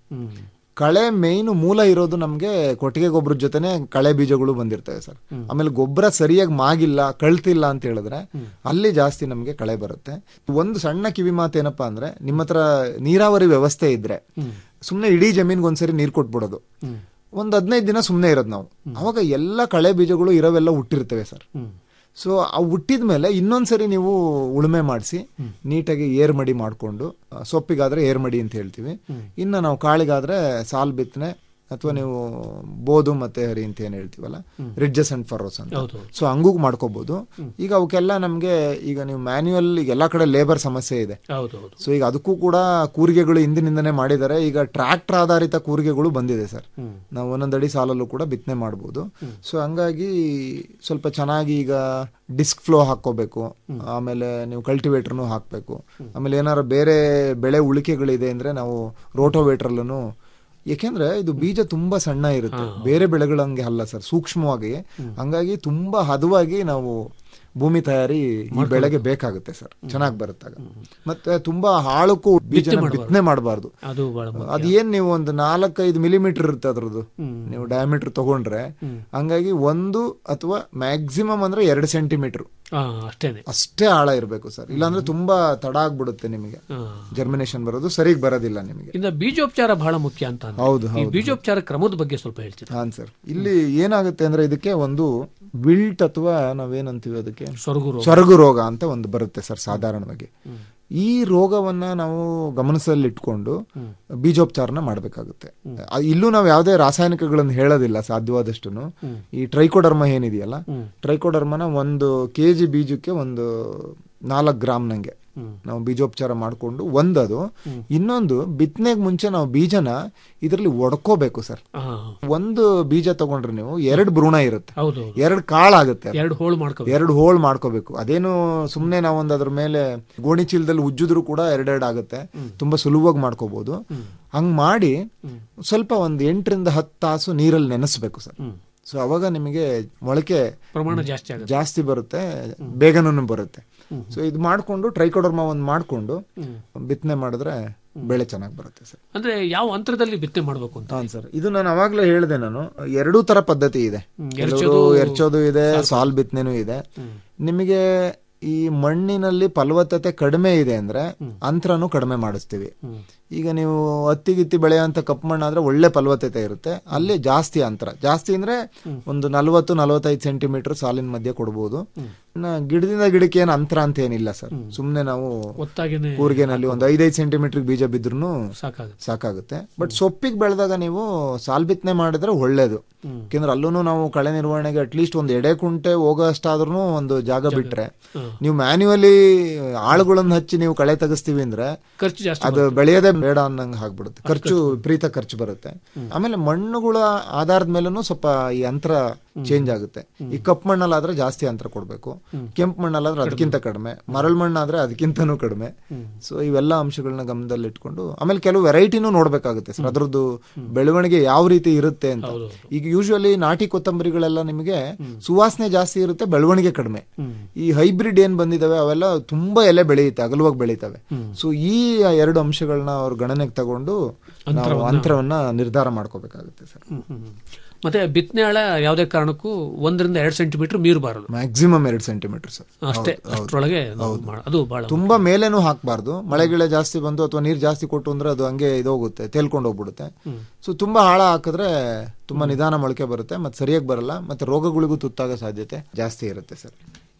ಕಳೆ ಮೇಯ್ನ್ ಮೂಲ ಇರೋದು ನಮ್ಗೆ ಕೊಟ್ಟಿಗೆ ಗೊಬ್ಬರದ ಜೊತೆನೆ ಕಳೆ ಬೀಜಗಳು ಬಂದಿರ್ತವೆ ಸರ್ ಆಮೇಲೆ ಗೊಬ್ಬರ ಸರಿಯಾಗಿ ಮಾಗಿಲ್ಲ ಕಳ್ತಿಲ್ಲ ಅಂತ ಹೇಳಿದ್ರೆ ಅಲ್ಲಿ ಜಾಸ್ತಿ ನಮ್ಗೆ ಕಳೆ ಬರುತ್ತೆ ಒಂದು ಸಣ್ಣ ಕಿವಿ ಮಾತು ಏನಪ್ಪಾ ಅಂದ್ರೆ ನಿಮ್ಮ ಹತ್ರ ನೀರಾವರಿ ವ್ಯವಸ್ಥೆ ಇದ್ರೆ ಸುಮ್ನೆ ಇಡೀ ಜಮೀನ್ಗೆ ಒಂದ್ಸರಿ ನೀರ್ ಕೊಟ್ಬಿಡೋದು ಒಂದ್ ಹದಿನೈದು ದಿನ ಸುಮ್ನೆ ಇರೋದು ನಾವು ಅವಾಗ ಎಲ್ಲ ಕಳೆ ಬೀಜಗಳು ಇರೋವೆಲ್ಲ ಹುಟ್ಟಿರ್ತವೆ ಸರ್ ಸೊ ಆ ಹುಟ್ಟಿದ ಮೇಲೆ ಇನ್ನೊಂದ್ಸರಿ ನೀವು ಉಳುಮೆ ಮಾಡಿಸಿ ನೀಟಾಗಿ ಏರ್ ಮಡಿ ಮಾಡಿಕೊಂಡು ಸೊಪ್ಪಿಗಾದ್ರೆ ಏರ್ ಮಡಿ ಅಂತ ಹೇಳ್ತೀವಿ ಇನ್ನು ನಾವು ಕಾಳಿಗಾದ್ರೆ ಸಾಲ್ ಬಿತ್ತನೆ ಅಥವಾ ನೀವು ಬೋದು ಮತ್ತೆ ಹರಿ ಅಂತ ಏನ್ ಹೇಳ್ತೀವಲ್ಲ ರಿಡ್ಜಸ್ ಅಂಡ್ ಫರೋಸ್ ಅಂತ ಹೌದು. ಸೊ ಹಂಗೂ ಮಾಡ್ಕೋಬಹುದು ಈಗ ಅವಕ್ಕೆಲ್ಲ ನಮ್ಗೆ ಈಗ ನೀವು ಮ್ಯಾನ್ಯುಯಲ್ ಈಗ ಎಲ್ಲಾ ಕಡೆ ಲೇಬರ್ ಸಮಸ್ಯೆ ಇದೆ ಹೌದು ಹೌದು ಸೊ ಈಗ ಅದಕ್ಕೂ ಕೂಡ ಕೂರಿಗೆಗಳು ಹಿಂದಿನಿಂದನೇ ಮಾಡಿದ್ದಾರೆ ಈಗ ಟ್ರ್ಯಾಕ್ಟರ್ ಆಧಾರಿತ ಕೂರಿಗೆಗಳು ಬಂದಿದೆ ಸರ್ ನಾವು ಒಂದೊಂದು ಅಡಿ ಸಾಲಲ್ಲೂ ಕೂಡ ಬಿತ್ತನೆ ಮಾಡ್ಬೋದು ಸೊ ಹಂಗಾಗಿ ಸ್ವಲ್ಪ ಚೆನ್ನಾಗಿ ಈಗ ಡಿಸ್ಕ್ ಫ್ಲೋ ಹಾಕೋಬೇಕು ಆಮೇಲೆ ನೀವು ಕಲ್ಟಿವೇಟರ್ನು ಹಾಕಬೇಕು ಆಮೇಲೆ ಏನಾರು ಬೇರೆ ಬೆಳೆ ಉಳಿಕೆಗಳಿದೆ ಅಂದ್ರೆ ನಾವು ರೋಟೋವೇಟ್ರಲ್ಲೂ ಏಕೆಂದ್ರೆ ಇದು ಬೀಜ ತುಂಬಾ ಸಣ್ಣ ಇರುತ್ತೆ ಬೇರೆ ಬೆಳೆಗಳಂಗೆ ಅಲ್ಲ ಸರ್ ಸೂಕ್ಷ್ಮವಾಗಿ ಹಂಗಾಗಿ ತುಂಬಾ ಹದವಾಗಿ ನಾವು ಭೂಮಿ ತಯಾರಿ ಈ ಬೆಳೆಗೆ ಬೇಕಾಗುತ್ತೆ ಸರ್ ಚೆನ್ನಾಗಿ ಬರುತ್ತಾಗ ಮತ್ತೆ ತುಂಬಾ ಹಾಳಕ್ಕೂ ಬೀಜ ಮಾಡ್ಬಾರ್ದು. ಬಿತ್ತನೆ ಮಾಡಬಾರ್ದು ಅದು ಬಹಳ ಮುಖ್ಯ. ಅದೇನ್ ನೀವು ಒಂದು ನಾಲ್ಕೈದು ಮಿಲಿಮೀಟರ್ ಇರುತ್ತೆ ಅದ್ರದ್ದು ನೀವು ಡಯಾಮೀಟರ್ ತಗೊಂಡ್ರೆ ಹಂಗಾಗಿ ಒಂದು ಅಥವಾ ಮ್ಯಾಕ್ಸಿಮಮ್ ಅಂದ್ರೆ ಎರಡು ಸೆಂಟಿಮೀಟರ್ ಹಾ ಅಷ್ಟೇನೆ ಅಷ್ಟೇ ಆಳ ಇರಬೇಕು ಸರ್ ಇಲ್ಲಾಂದ್ರೆ ತುಂಬಾ ತಡ ಆಗ್ಬಿಡುತ್ತೆ ನಿಮಗೆ ಜರ್ಮಿನೇಷನ್ ಬರೋದು ಸರಿಗ್ ಬರೋದಿಲ್ಲ ನಿಮಗೆ ಇನ್ನ ಬೀಜೋಪಚಾರ ಬಹಳ ಮುಖ್ಯ ಅಂತ ಅಂದ್ರೆ. ಹೌದು, ಈ ಹೌದು. ಬೀಜೋಪಚಾರ ಕ್ರಮದ ಬಗ್ಗೆ ಸ್ವಲ್ಪ ಹೇಳ್ತೀರಾ ಹಾನ್ ಸರ್ ಇಲ್ಲಿ ಏನಾಗುತ್ತೆ ಅಂದ್ರೆ ಇದಕ್ಕೆ ಒಂದು ವಿಲ್ಟ್ ಅಥವಾ ನಾವೇನಂತೀವಿ ಅದಕ್ಕೆ ಸೊರಗು ರೋಗ. ಸೊರಗು ರೋಗ ಅಂತ ಒಂದು ಬರುತ್ತೆ ಸರ್ ಸಾಧಾರಣವಾಗಿ ಈ ರೋಗವನ್ನ ನಾವು ಗಮನದಲ್ಲಿ ಇಟ್ಕೊಂಡು ಬೀಜೋಪಚಾರನ ಮಾಡಬೇಕಾಗುತ್ತೆ ಇಲ್ಲೂ ನಾವು ಯಾವುದೇ ರಾಸಾಯನಿಕಗಳನ್ನು ಹೇಳೋದಿಲ್ಲ ಸಾಧ್ಯವಾದಷ್ಟು ಈ ಟ್ರೈಕೋಡರ್ಮ ಏನಿದೆಯಲ್ಲ ಟ್ರೈಕೋಡರ್ಮನ ಒಂದು ಕೆಜಿ ಬೀಜಕ್ಕೆ ಒಂದು ನಾಲ್ಕು ಗ್ರಾಮ್ ನಂಗೆ ನಾವು ಬೀಜೋಪಚಾರ ಮಾಡಿಕೊಂಡು ಒಂದದು ಇನ್ನೊಂದು ಬಿತ್ತನೆಗೆ ಮುಂಚೆ ನಾವು ಬೀಜನ ಇದರಲ್ಲಿ ಒಡ್ಕೋಬೇಕು ಸರ್ ಹಾ. ಒಂದು ಬೀಜ ತಗೊಂಡ್ರೆ ನೀವು ಎರಡು ಭ್ರೂಣ ಇರುತ್ತೆ ಹೌದು ಎರಡು ಕಾಳಾಗುತ್ತೆ ಅದು. ಎರಡು ಹೋಳು ಮಾಡ್ಕೋಬೇಕು ಎರಡು ಹೋಲ್ ಮಾಡ್ಕೋಬೇಕು ಅದೇನು ಸುಮ್ನೆ ನಾವೊಂದು ಅದ್ರ ಮೇಲೆ ಗೋಣಿ ಚೀಲದಲ್ಲಿ ಉಜ್ಜಿದ್ರು ಕೂಡ ಎರಡೆರಡು ಆಗುತ್ತೆ ತುಂಬಾ ಸುಲಭವಾಗಿ ಮಾಡ್ಕೋಬಹುದು ಹಂಗ್ ಮಾಡಿ ಸ್ವಲ್ಪ ಒಂದ್ ಎಂಟರಿಂದ ಹತ್ತು ತಾಸು ನೀರಲ್ಲಿ ನೆನೆಸ್ಬೇಕು ಸರ್ ಸೊ ಅವಾಗ ನಿಮಗೆ ಮೊಳಕೆ ಪ್ರಮಾಣ ಜಾಸ್ತಿ ಆಗುತ್ತೆ ಜಾಸ್ತಿ ಬರುತ್ತೆ ಬೇಗನೂ ಬರುತ್ತೆ ಸೊ ಇದು ಮಾಡ್ಕೊಂಡು ಟ್ರೈಕೋಡರ್ಮ ಒಂದ್ ಮಾಡ್ಕೊಂಡು ಬಿತ್ತನೆ ಮಾಡಿದ್ರೆ ಬೆಳೆ ಚೆನ್ನಾಗಿ ಬರುತ್ತೆ ಸರ್ ಅಂದ್ರೆ ಯಾವ ಅಂತರದಲ್ಲಿ ಬಿತ್ತನೆ ಮಾಡ್ಬೇಕು ಅಂತ ಹಾಂ ಸರ್ ಇದು ನಾನು ಅವಾಗ್ಲೇ ಹೇಳಿದೆ ನಾನು ಎರಡೂ ತರ ಪದ್ಧತಿ ಇದೆ ಹ್ಮ್, ಕೆಲವರು ಎರ್ಚೋದು- ಎರ್ಚೋದು ಇದೆ ಸಾಲ್ ಬಿತ್ತನೆನೂ ಇದೆ ನಿಮಗೆ ಈ ಮಣ್ಣಿನಲ್ಲಿ ಫಲವತ್ತತೆ ಕಡಿಮೆ ಇದೆ ಅಂದ್ರೆ ಅಂತರನು ಕಡಿಮೆ ಮಾಡಿಸ್ತೀವಿ ಈಗ ನೀವು ಹತ್ತಿ ಗಿತ್ತಿ ಬೆಳೆಯುವಂತ ಕಪ್ಪು ಮಣ್ಣಾದ್ರೆ ಒಳ್ಳೆ ಫಲವತ್ತತೆ ಇರುತ್ತೆ ಅಲ್ಲಿ ಜಾಸ್ತಿ ಅಂತರ ಜಾಸ್ತಿ ಅಂದ್ರೆ ಒಂದು ನಲವತ್ತು ನಲವತ್ತೈದು ಸೆಂಟಿಮೀಟರ್ ಸಾಲಿನ ಮಧ್ಯೆ ಕೊಡ್ಬೋದು ಇನ್ನ ಗಿಡದಿಂದ ಗಿಡಕ್ಕೆ ಏನು ಅಂತರ ಅಂತ ಏನಿಲ್ಲ ಸರ್ ಸುಮ್ನೆ ನಾವು ಒತ್ತಾಗಿನೇ ಕೂರ್ಗೆನಲ್ಲಿ ಒಂದು ಐದೈದು ಸೆಂಟಿಮೀಟರ್ ಬೀಜ ಬಿದ್ರೂ ಸಾಕಾಗುತ್ತೆ ಸಾಕಾಗುತ್ತೆ ಬಟ್ ಸೊಪ್ಪಿಗೆ ಬೆಳೆದಾಗ ನೀವು ಸಾಲ್ ಬಿತ್ತನೆ ಮಾಡಿದ್ರೆ ಒಳ್ಳೇದು ಯಾಕೆಂದ್ರೆ ಅಲ್ಲೂ ನಾವು ಕಳೆ ನಿರ್ವಹಣೆಗೆ ಅಟ್ಲೀಸ್ಟ್ ಒಂದು ಎಡೆ ಕುಂಟೆ ಹೋಗೋಷ್ಟಾದ್ರೂ ಒಂದು ಜಾಗ ಬಿಟ್ರೆ ನೀವು ಮ್ಯಾನ್ಯುವಲಿ ಆಳುಗಳನ್ನ ಹಚ್ಚಿ ನೀವು ಕಳೆ ತೆಗಿಸ್ತೀವಿ ಅಂದ್ರೆ ಖರ್ಚು ಜಾಸ್ತಿ ಅದು ಬೆಳೆಯೋದೇ ಬೇಡ ಅನ್ನಂಗೆ ಆಗ್ಬಿಡುತ್ತೆ ಖರ್ಚು ವಿಪರೀತ ಖರ್ಚು ಬರುತ್ತೆ ಆಮೇಲೆ ಮಣ್ಣುಗಳ ಆಧಾರದ ಮೇಲೂ ಸ್ವಲ್ಪ ಈ ಅಂತರ ಚೇಂಜ್ ಆಗುತ್ತೆ ಈ ಕಪ್ಪು ಮಣ್ಣಲ್ಲಾದ್ರೆ ಜಾಸ್ತಿ ಅಂತರ ಕೊಡಬೇಕು ಕೆಂಪು ಮಣ್ಣಲ್ಲಾದ್ರೆ ಅದಕ್ಕಿಂತ ಕಡಿಮೆ ಮರಳು ಮಣ್ಣಾದ್ರೆ ಅದಕ್ಕಿಂತನೂ ಕಡಿಮೆ ಸೊ ಇವೆಲ್ಲ ಅಂಶಗಳನ್ನ ಗಮನದಲ್ಲಿ ಇಟ್ಕೊಂಡು ಆಮೇಲೆ ಕೆಲವು ವೆರೈಟಿನೂ ನೋಡ್ಬೇಕಾಗುತ್ತೆ ಸರ್ ಅದ್ರದ್ದು ಬೆಳವಣಿಗೆ ಯಾವ ರೀತಿ ಇರುತ್ತೆ ಅಂತ ಈಗ ಯೂಶುವಲಿ ನಾಟಿ ಕೊತ್ತಂಬರಿಗಳೆಲ್ಲ ನಿಮಗೆ ಸುವಾಸನೆ ಜಾಸ್ತಿ ಇರುತ್ತೆ ಬೆಳವಣಿಗೆ ಕಡಿಮೆ ಈ ಹೈಬ್ರಿಡ್ ಏನ್ ಬಂದಿದಾವೆ ಅವೆಲ್ಲ ತುಂಬಾ ಎಲೆ ಬೆಳೆಯುತ್ತೆ ಅಗಲವಾಗಿ ಬೆಳೀತವೆ ಸೊ ಈ ಎರಡು ಅಂಶಗಳನ್ನ ಅವ್ರ ಗಣನೆಗೆ ತಗೊಂಡು ನಾವು ಅಂತರವನ್ನ- ಅಂತರವನ್ನ ನಿರ್ಧಾರ ಮಾಡ್ಕೋಬೇಕಾಗುತ್ತೆ ಸರ್ ಹ್ಮ್, ಹ್ಮ್, ಹ್ಮ್. ಮತ್ತೆ ಬಿತ್ತನೆ ಆಳ ಯಾವುದೇ ಕಾರಣಕ್ಕೂ ಒಂದರಿಂದ ಎರಡು ಸೆಂಟಿಮೀಟರ್ ಮೀರಬಾರದು ಮ್ಯಾಕ್ಸಿಮಮ್ ಎರಡು ಸೆಂಟಿಮೀಟರ್ ಸರ್ ಅಷ್ಟೇ ಹೌದು, ಹೌದು. ಅಷ್ಟರೊಳಗೆ ನಾವು ಹೌದು. ಮಾಡ- ಅದು ಬಹಳ ತುಂಬಾ ಮೇಲೇನು ಹಾಕಬಾರ್ದು ಮಳೆಗಿಳೆ ಜಾಸ್ತಿ ಬಂದು ಅಥವಾ ನೀರು ಜಾಸ್ತಿ ಕೊಟ್ಟು ಅಂದ್ರೆ ಅದು ಹಂಗೆ ಇದೋಗುತ್ತೆ ತೇಲ್ಕೊಂಡು ಹೋಗ್ಬಿಡುತ್ತೆ ಸೊ ತುಂಬಾ ಹಾಳ ಹಾಕಿದ್ರೆ ತುಂಬಾ ನಿಧಾನ ಮೊಳಕೆ ಬರುತ್ತೆ ಮತ್ತೆ ಸರಿಯಾಗಿ ಬರಲ್ಲ ಮತ್ತೆ ರೋಗಗಳಿಗೂ ತುತ್ತಾಗೋ ಸಾಧ್ಯತೆ ಜಾಸ್ತಿ ಇರುತ್ತೆ ಸರ್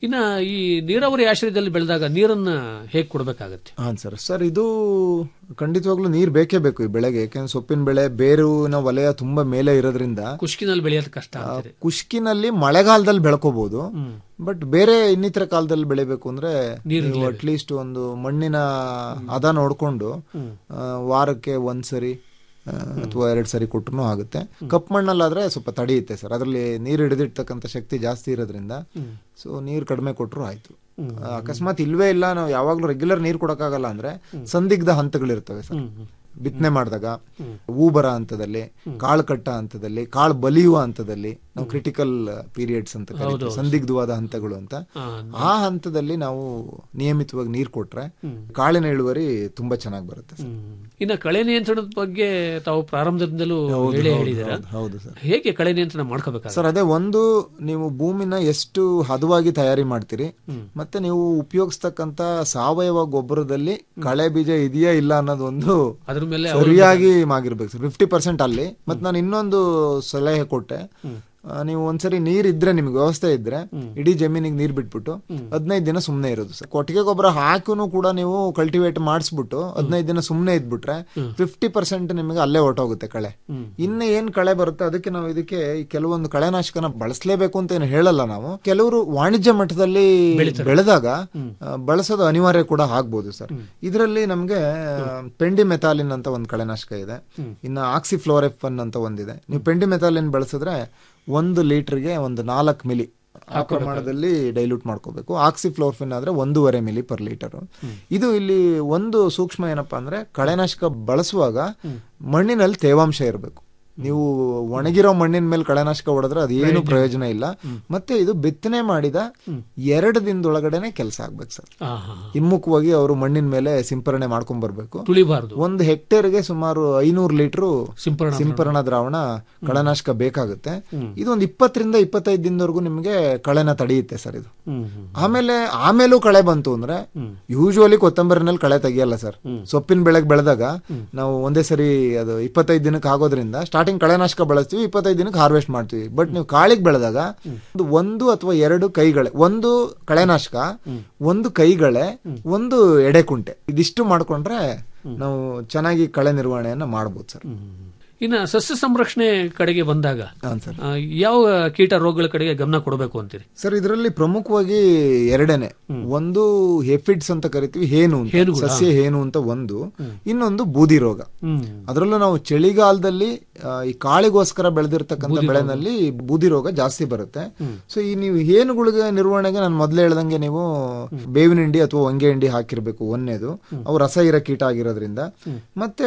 ಇನ್ನ ಈ ನೀರಾವರಿ ಆಶ್ರಯದಲ್ಲಿ ಬೆಳೆದಾಗ ನೀರನ್ನ ಹೇಗೆ ಕೊಡಬೇಕಾಗತ್ತೆ ಹಾಂ ಸರ್ ಸರ್ ಇದು ಖಂಡಿತವಾಗ್ಲೂ ನೀರು ಬೇಕೇ ಬೇಕು ಈ ಬೆಳೆಗೆ ಯಾಕೆಂದ್ರೆ ಸೊಪ್ಪಿನ ಬೆಳೆ ಬೇರುವಿನ ವಲಯ ತುಂಬಾ ಮೇಲೆ ಇರೋದ್ರಿಂದ ಕುಷ್ಕಿನಲ್ಲಿ ಬೆಳೆಯೋದು ಕಷ್ಟ ಅಂತೀರಿ ಕುಷ್ಕಿನಲ್ಲಿ ಮಳೆಗಾಲದಲ್ಲಿ ಬೆಳ್ಕೋಬಹುದು ಬಟ್ ಬೇರೆ ಇನ್ನಿತರ ಕಾಲದಲ್ಲಿ ಬೆಳಿಬೇಕು ಅಂದ್ರೆ ನೀರು ನೀವು ಅಟ್ಲೀಸ್ಟ್ ಒಂದು ಮಣ್ಣಿನ ಹದ ನೋಡ್ಕೊಂಡು ಆ, ವಾರಕ್ಕೆ ಒಂದ್ಸರಿ ಅಥವಾ ಎರಡ್ ಸರಿ ಕೊಟ್ಟರು ಆಗುತ್ತೆ ಕಪ್ ಮಣ್ಣಲ್ಲಾದ್ರೆ ಸ್ವಲ್ಪ ತಡೆಯುತ್ತೆ ಸರ್ ಅದರಲ್ಲಿ ನೀರು ಹಿಡಿದಿರ್ತಕ್ಕಂಥ ಶಕ್ತಿ ಜಾಸ್ತಿ ಇರೋದ್ರಿಂದ ಸೊ ನೀರು ಕಡಿಮೆ ಕೊಟ್ಟರು ಆಯ್ತು ಆ, ಅಕಸ್ಮಾತ್ ಇಲ್ವೇ ಇಲ್ಲ ನಾವು ಯಾವಾಗ್ಲೂ ರೆಗ್ಯುಲರ್ ನೀರು ಕೊಡಕ್ಕಾಗಲ್ಲ ಅಂದ್ರೆ ಸಂದಿಗ್ಧ ಹಂತಗಳಿರ್ತವೆ ಸರ್ ಬಿತ್ತನೆ ಮಾಡಿದಾಗ ಹೂ ಬರ ಹಂತದಲ್ಲಿ ಕಾಳು ಕಟ್ಟ ಹಂತದಲ್ಲಿ ಕಾಳು ಬಲಿಯುವ ಹಂತದಲ್ಲಿ ನಾವು ಕ್ರಿಟಿಕಲ್ ಪೀರಿಯಡ್ಸ್ ಅಂತ ಕರೀತೀವಿ. ಹೌದು. ಸಂದಿಗ್ಧವಾದ ಹಂತಗಳು ಅಂತ ಆ, ಆ ಹಂತದಲ್ಲಿ ನಾವು ನಿಯಮಿತವಾಗಿ ನೀರು ಕೊಟ್ರೆ ಕಾಳಿನ ಇಳುವರಿ ತುಂಬಾ ಚೆನ್ನಾಗಿ ಬರುತ್ತೆ ಸರ್. ಇನ್ನ ಕಳೆ ನಿಯಂತ್ರಣದ ಬಗ್ಗೆ ತಾವು ಪ್ರಾರಂಭದಿಂದಲೂ ಹೌದು, ಹೇಳೇ ಹೌದು, ಹೇಳಿದ್ದೀರಾ ಹೌದು, ಹೌದು ಸರ್. ಹೇಗೆ ಕಳೆ ನಿಯಂತ್ರಣ ಮಾಡ್ಕೋಬೇಕಾಗುತ್ತೆ ಸರ್ ಅದೇ ಒಂದು ನೀವು ಭೂಮಿನ ಎಷ್ಟು ಹದವಾಗಿ ತಯಾರಿ ಮಾಡ್ತೀರಿ ಮತ್ತೆ ನೀವು ಉಪಯೋಗಿಸ್ತಕ್ಕಂತ ಸಾವಯವ ಗೊಬ್ಬರದಲ್ಲಿ ಕಳೆ ಬೀಜ ಇದೆಯಾ ಇಲ್ಲ ಅನ್ನೋದು ಒಂದು ಅದ್ರ ಮೇಲೆ ಸರಿಯಾಗಿ ಆಗಿರ್ಬೇಕು ಸರ್ ಫಿಫ್ಟಿ ಪರ್ಸೆಂಟ್ ಅಲ್ಲಿ ಮತ್ತೆ ನಾನು ಇನ್ನೊಂದು ಸಲಹೆ ಕೊಟ್ಟೆ ಆ, ನೀವು ಒಂದ್ಸರಿ ನೀರ್ ಇದ್ರೆ ನಿಮ್ಗೆ ವ್ಯವಸ್ಥೆ ಇದ್ರೆ ಇಡೀ ಜಮೀನಿಗೆ ನೀರ್ ಬಿಟ್ಬಿಟ್ಟು ಹದಿನೈದು ದಿನ ಸುಮ್ನೆ ಇರೋದು ಸರ್ ಕೊಟ್ಟಿಗೆ ಗೊಬ್ಬರ ಹಾಕುನು ಕೂಡ ನೀವು ಕಲ್ಟಿವೇಟ್ ಮಾಡಿಸ್ಬಿಟ್ಟು ಹದಿನೈದು ದಿನ ಸುಮ್ನೆ ಇದ್ಬಿಟ್ರೆ ಫಿಫ್ಟಿ ಪರ್ಸೆಂಟ್ ನಿಮಗೆ ಅಲ್ಲೇ ಹೊರಟೋಗುತ್ತೆ ಕಳೆ ಇನ್ನು ಏನ್ ಕಳೆ ಬರುತ್ತೆ ಅದಕ್ಕೆ ನಾವು ಇದಕ್ಕೆ ಈ ಕೆಲವೊಂದು ಕಳೆನಾಶಕನ ಬಳಸಲೇಬೇಕು ಅಂತ ಏನು ಹೇಳಲ್ಲ ನಾವು ಕೆಲವರು ವಾಣಿಜ್ಯ ಮಟ್ಟದಲ್ಲಿ ಬೆಳೆದಾಗ ಆ, ಬಳಸೋದು ಅನಿವಾರ್ಯ ಕೂಡ ಆಗ್ಬೋದು ಸರ್ ಇದರಲ್ಲಿ ನಮ್ಗೆ ಪೆಂಡಿ ಮೆಥಾಲಿನ್ ಅಂತ ಒಂದು ಕಳೆನಾಶಕ ಇದೆ ಇನ್ನು ಆಕ್ಸಿಫ್ಲೋರೆಫನ್ ಅಂತ ಒಂದಿದೆ ನೀವು ಪೆಂಡಿ ಮೆಥಾಲಿನ್ ಬಳಸಿದ್ರೆ ಒಂದು ಲೀಟರ್ಗೆ ಒಂದು ನಾಲ್ಕು ಮಿಲಿ ಆ ಪ್ರಮಾಣದಲ್ಲಿ ಡೈಲ್ಯೂಟ್ ಮಾಡ್ಕೋಬೇಕು ಆಕ್ಸಿಫ್ಲೋರ್ಫಿನ್ ಆದ್ರೆ ಒಂದೂವರೆ ಮಿಲಿ ಪರ್ ಲೀಟರ್ ಇದು ಇಲ್ಲಿ ಒಂದು ಸೂಕ್ಷ್ಮ ಏನಪ್ಪಾ ಅಂದ್ರೆ ಕಳೆನಾಶಕ ಬಳಸುವಾಗ ಮಣ್ಣಿನಲ್ಲಿ ತೇವಾಂಶ ಇರಬೇಕು ನೀವು ಒಣಗಿರೋ ಮಣ್ಣಿನ ಮೇಲೆ ಕಳೆನಾಶಕ ಹೊಡೆದ್ರೆ ಅದೇನು ಪ್ರಯೋಜನ ಇಲ್ಲ ಮತ್ತೆ ಇದು ಬಿತ್ತನೆ ಮಾಡಿದ ಎರಡು ದಿನದೊಳಗಡೆನೆ ಕೆಲಸ ಆಗ್ಬೇಕು ಸರ್ ಹಿಮ್ಮುಖವಾಗಿ ಅವರು ಮಣ್ಣಿನ ಮೇಲೆ ಸಿಂಪರಣೆ ಮಾಡ್ಕೊಂಡ್ ಬರ್ಬೇಕು ತುಳಿಬಾರ್ದು ಒಂದು ಹೆಕ್ಟೇರ್ಗೆ ಸುಮಾರು ಐನೂರು ಲೀಟರ್ ಸಿಂಪರಣಾ ಸಿಂಪರಣಾ ದ್ರಾವಣ ಕಳೆನಾಶಕ ಬೇಕಾಗುತ್ತೆ ಇದು ಒಂದು ಇಪ್ಪತ್ತರಿಂದ ಇಪ್ಪತ್ತೈದು ದಿನದವರೆಗೂ ನಿಮಗೆ ಕಳೆನ ತಡೆಯುತ್ತೆ ಸರ್ ಇದು ಆಮೇಲೆ ಆಮೇಲೂ ಕಳೆ ಬಂತು ಅಂದ್ರೆ ಯೂಶುವಲಿ ಕೊತ್ತಂಬರಿನಲ್ಲಿ ಕಳೆ ತೆಗಿಯಲ್ಲ ಸರ್ ಸೊಪ್ಪಿನ ಬೆಳೆಗೆ ಬೆಳೆದಾಗ ನಾವು ಒಂದೇ ಸರಿ ಅದು ಇಪ್ಪತ್ತೈದು ದಿನಕ್ಕೆ ಆಗೋದ್ರಿಂದ ಸ್ಟಾರ್ಟಿಂಗ್ ಕಳೆನಾಶಕ ಬಳಸ್ತೀವಿ ಇಪ್ಪತ್ತೈದು ದಿನಕ್ಕೆ ಹಾರ್ವೆಸ್ಟ್ ಮಾಡ್ತೀವಿ ಬಟ್ ನೀವು ಕಾಳಿಗೆ ಬೆಳೆದಾಗ ಒಂದು ಒಂದು ಅಥವಾ ಎರಡು ಕೈಗಳೆ ಒಂದು ಕಳೆನಾಶಕ ಒಂದು ಕೈಗಳೆ ಒಂದು ಎಡೆಕುಂಟೆ ಇದಿಷ್ಟು ಮಾಡ್ಕೊಂಡ್ರೆ ನಾವು ಚೆನ್ನಾಗಿ ಕಳೆ ನಿರ್ವಹಣೆಯನ್ನ ಮಾಡ್ಬೋದು ಸರ್ ಇನ್ನ ಸಸ್ಯ ಸಂರಕ್ಷಣೆ ಕಡೆಗೆ ಬಂದಾಗ ಆ, ಯಾವ ಕೀಟ ರೋಗಗಳ ಕಡೆಗೆ ಗಮನ ಕೊಡಬೇಕು ಅಂತೀರಿ ಸರ್ ಇದರಲ್ಲಿ ಪ್ರಮುಖವಾಗಿ ಎರಡೇನೆ ಒಂದು ಹೆಫಿಡ್ಸ್ ಅಂತ ಕರಿತೀವಿ ಹೇನು ಅಂತ. ಹೇನುಗಳು, ಸಸ್ಯ ಹೇನು ಅಂತ ಒಂದು ಇನ್ನೊಂದು ಬೂದಿ ರೋಗ ಅದರಲ್ಲೂ ನಾವು ಚಳಿಗಾಲದಲ್ಲಿ ಆ, ಈ ಕಾಳಿಗೋಸ್ಕರ ಬೆಳೆದಿರ್ತಕ್ಕಂಥ ಬೆಳೆನಲ್ಲಿ ಬೂದಿ ರೋಗ ಜಾಸ್ತಿ ಬರುತ್ತೆ ಸೊ ಈ ನೀವು ಹೇನುಗಳಿಗೆ ನಿರ್ವಹಣೆಗೆ ನಾನು ಮೊದಲೇ ಹೇಳ್ದಂಗೆ ನೀವು ಬೇವಿನ ಹಿಂಡಿ ಅಥವಾ ಹೊಂಗೆ ಹಿಂಡಿ ಹಾಕಿರ್ಬೇಕು ಒಂದೇದು ಅವು ರಸ ಇರೋ ಕೀಟ ಆಗಿರೋದ್ರಿಂದ ಮತ್ತೆ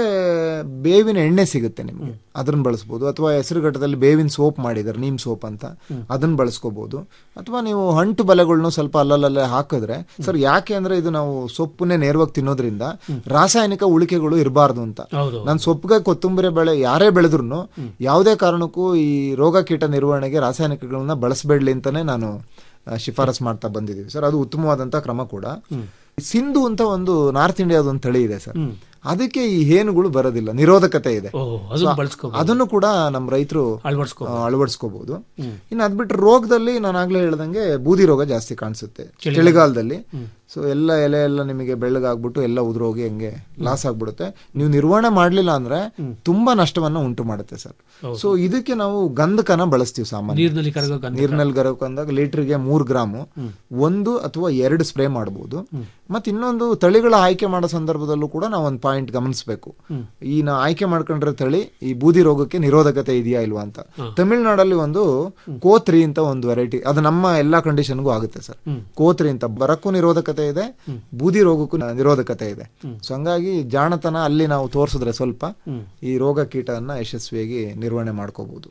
ಬೇವಿನ ಎಣ್ಣೆ ಸಿಗುತ್ತೆ ನಿಮ್ಗೆ ಅದನ್ನ ಬಳಸ್ಬೋದು ಅಥವಾ ಹೆಸರುಘಟ್ಟದಲ್ಲಿ ಬೇವಿನ ಸೋಪ್ ಮಾಡಿದಾರೆ ನೀಮ್ ಸೋಪ್ ಅಂತ ಅದನ್ನ ಬಳಸ್ಕೋಬಹುದು ಅಥವಾ ನೀವು ಅಂಟು ಬಲೆಗಳ್ನು ಸ್ವಲ್ಪ ಅಲ್ಲಲ್ಲೇ ಹಾಕಿದ್ರೆ ಸರ್ ಯಾಕೆ ಅಂದ್ರೆ ಇದು ನಾವು ಸೊಪ್ಪನ್ನೇ ನೇರವಾಗಿ ತಿನ್ನೋದ್ರಿಂದ ರಾಸಾಯನಿಕ ಉಳಿಕೆಗಳು ಇರಬಾರ್ದು ಅಂತ ಹೌದು. ನಾನು ಸೊಪ್ಪಿಗೆ ಕೊತ್ತಂಬರಿ ಬೆಳೆ ಯಾರೇ ಬೆಳೆದ್ರು ಯಾವುದೇ ಕಾರಣಕ್ಕೂ ಈ ರೋಗ ಕೀಟ ನಿರ್ವಹಣೆಗೆ ರಾಸಾಯನಿಕಗಳನ್ನ ಬಳಸಬೇಡ್ಲಿ ಅಂತಾನೆ ನಾನು ಆ, ಶಿಫಾರಸ್ ಮಾಡ್ತಾ ಬಂದಿದ್ದೀವಿ ಸರ್ ಅದು ಉತ್ತಮವಾದಂತ ಕ್ರಮ ಕೂಡ ಸಿಂಧು ಅಂತ ಒಂದು ನಾರ್ತ್ ಇಂಡಿಯಾದ ಒಂದು ತಳಿ ಇದೆ ಸರ್ ಅದಕ್ಕೆ ಈ ಹೇನುಗಳು ಬರೋದಿಲ್ಲ ನಿರೋಧಕತೆ ಇದೆ ಅದನ್ನ So, ಬಳಸ್ಕೋಬಹುದು. ಅದನ್ನು ಕೂಡ ನಮ್ಮ ರೈತರು ಅಳವಡಿಸ್ಕೋಬಹುದು. ಅಳವಡಿಸ್ಕೋಬಹುದು ಇನ್ನು ಅದ್ಬಿಟ್ರೆ ರೋಗದಲ್ಲಿ ನಾನು ಆಗ್ಲೇ ಹೇಳ್ದಂಗೆ ಬೂದಿ ರೋಗ ಜಾಸ್ತಿ ಕಾಣಿಸುತ್ತೆ ಚಳಿಗಾಲ. ಚಳಿಗಾಲದಲ್ಲಿ ಸೊ ಎಲ್ಲ ಎಲೆ ಎಲ್ಲ ನಿಮಗೆ ಬೆಳ್ಳಗಾಗ್ಬಿಟ್ಟು ಎಲ್ಲ ಉದುರೋಗಿ ಹಂಗೆ ಲಾಸ್ ಆಗ್ಬಿಡುತ್ತೆ ನೀವು ನಿರ್ವಹಣೆ ಮಾಡ್ಲಿಲ್ಲ ಅಂದ್ರೆ ತುಂಬಾ ನಷ್ಟವನ್ನ ಉಂಟು ಮಾಡುತ್ತೆ ಸರ್ ಸೊ ಇದಕ್ಕೆ ನಾವು ಗಂಧಕನ ಬಳಸ್ತೀವಿ ಸಾಮಾನ್ಯ ನೀರಿನಲ್ಲಿ ಕರಗೋ ಗಂಧಕ. ನೀರಿನಲ್ಲಿ ಕರಗಂದಾಗ ಲೀಟರ್ಗೆ ಮೂರ್ ಗ್ರಾಮು ಒಂದು ಅಥವಾ ಎರಡು ಸ್ಪ್ರೇ ಮಾಡಬಹುದು ಮತ್ತೆ ಇನ್ನೊಂದು ತಳಿಗಳ ಆಯ್ಕೆ ಮಾಡೋ ಸಂದರ್ಭದಲ್ಲೂ ಕೂಡ ನಾವು ಒಂದು ಪಾಯಿಂಟ್ ಗಮನಿಸಬೇಕು ಈ ನಾ ಆಯ್ಕೆ ಮಾಡ್ಕೊಂಡಿರೋ ತಳಿ ಈ ಬೂದಿ ರೋಗಕ್ಕೆ ನಿರೋಧಕತೆ ಇದೆಯಾ ಇಲ್ವಾ ಅಂತ ತಮಿಳ್ನಾಡಲ್ಲಿ ಒಂದು ಕೋತ್ರಿ ಅಂತ ಒಂದು ವೆರೈಟಿ ಅದು ನಮ್ಮ ಎಲ್ಲಾ ಕಂಡೀಷನ್ಗೂ ಆಗುತ್ತೆ ಸರ್ ಕೋತ್ರಿ ಅಂತ ಬರಕ್ಕೂ ನಿರೋಧಕತೆ ಇದೆ ಬೂದಿ ರೋಗಕ್ಕೂ ನಿರೋಧಕತೆ ಇದೆ ಸೊ ಹಂಗಾಗಿ ಜಾಣತನ ಅಲ್ಲಿ ನಾವು ತೋರಿಸಿದ್ರೆ ಸ್ವಲ್ಪ ಈ ರೋಗ ಕೀಟವನ್ನ ಯಶಸ್ವಿಯಾಗಿ ನಿರ್ವಹಣೆ ಮಾಡ್ಕೋಬಹುದು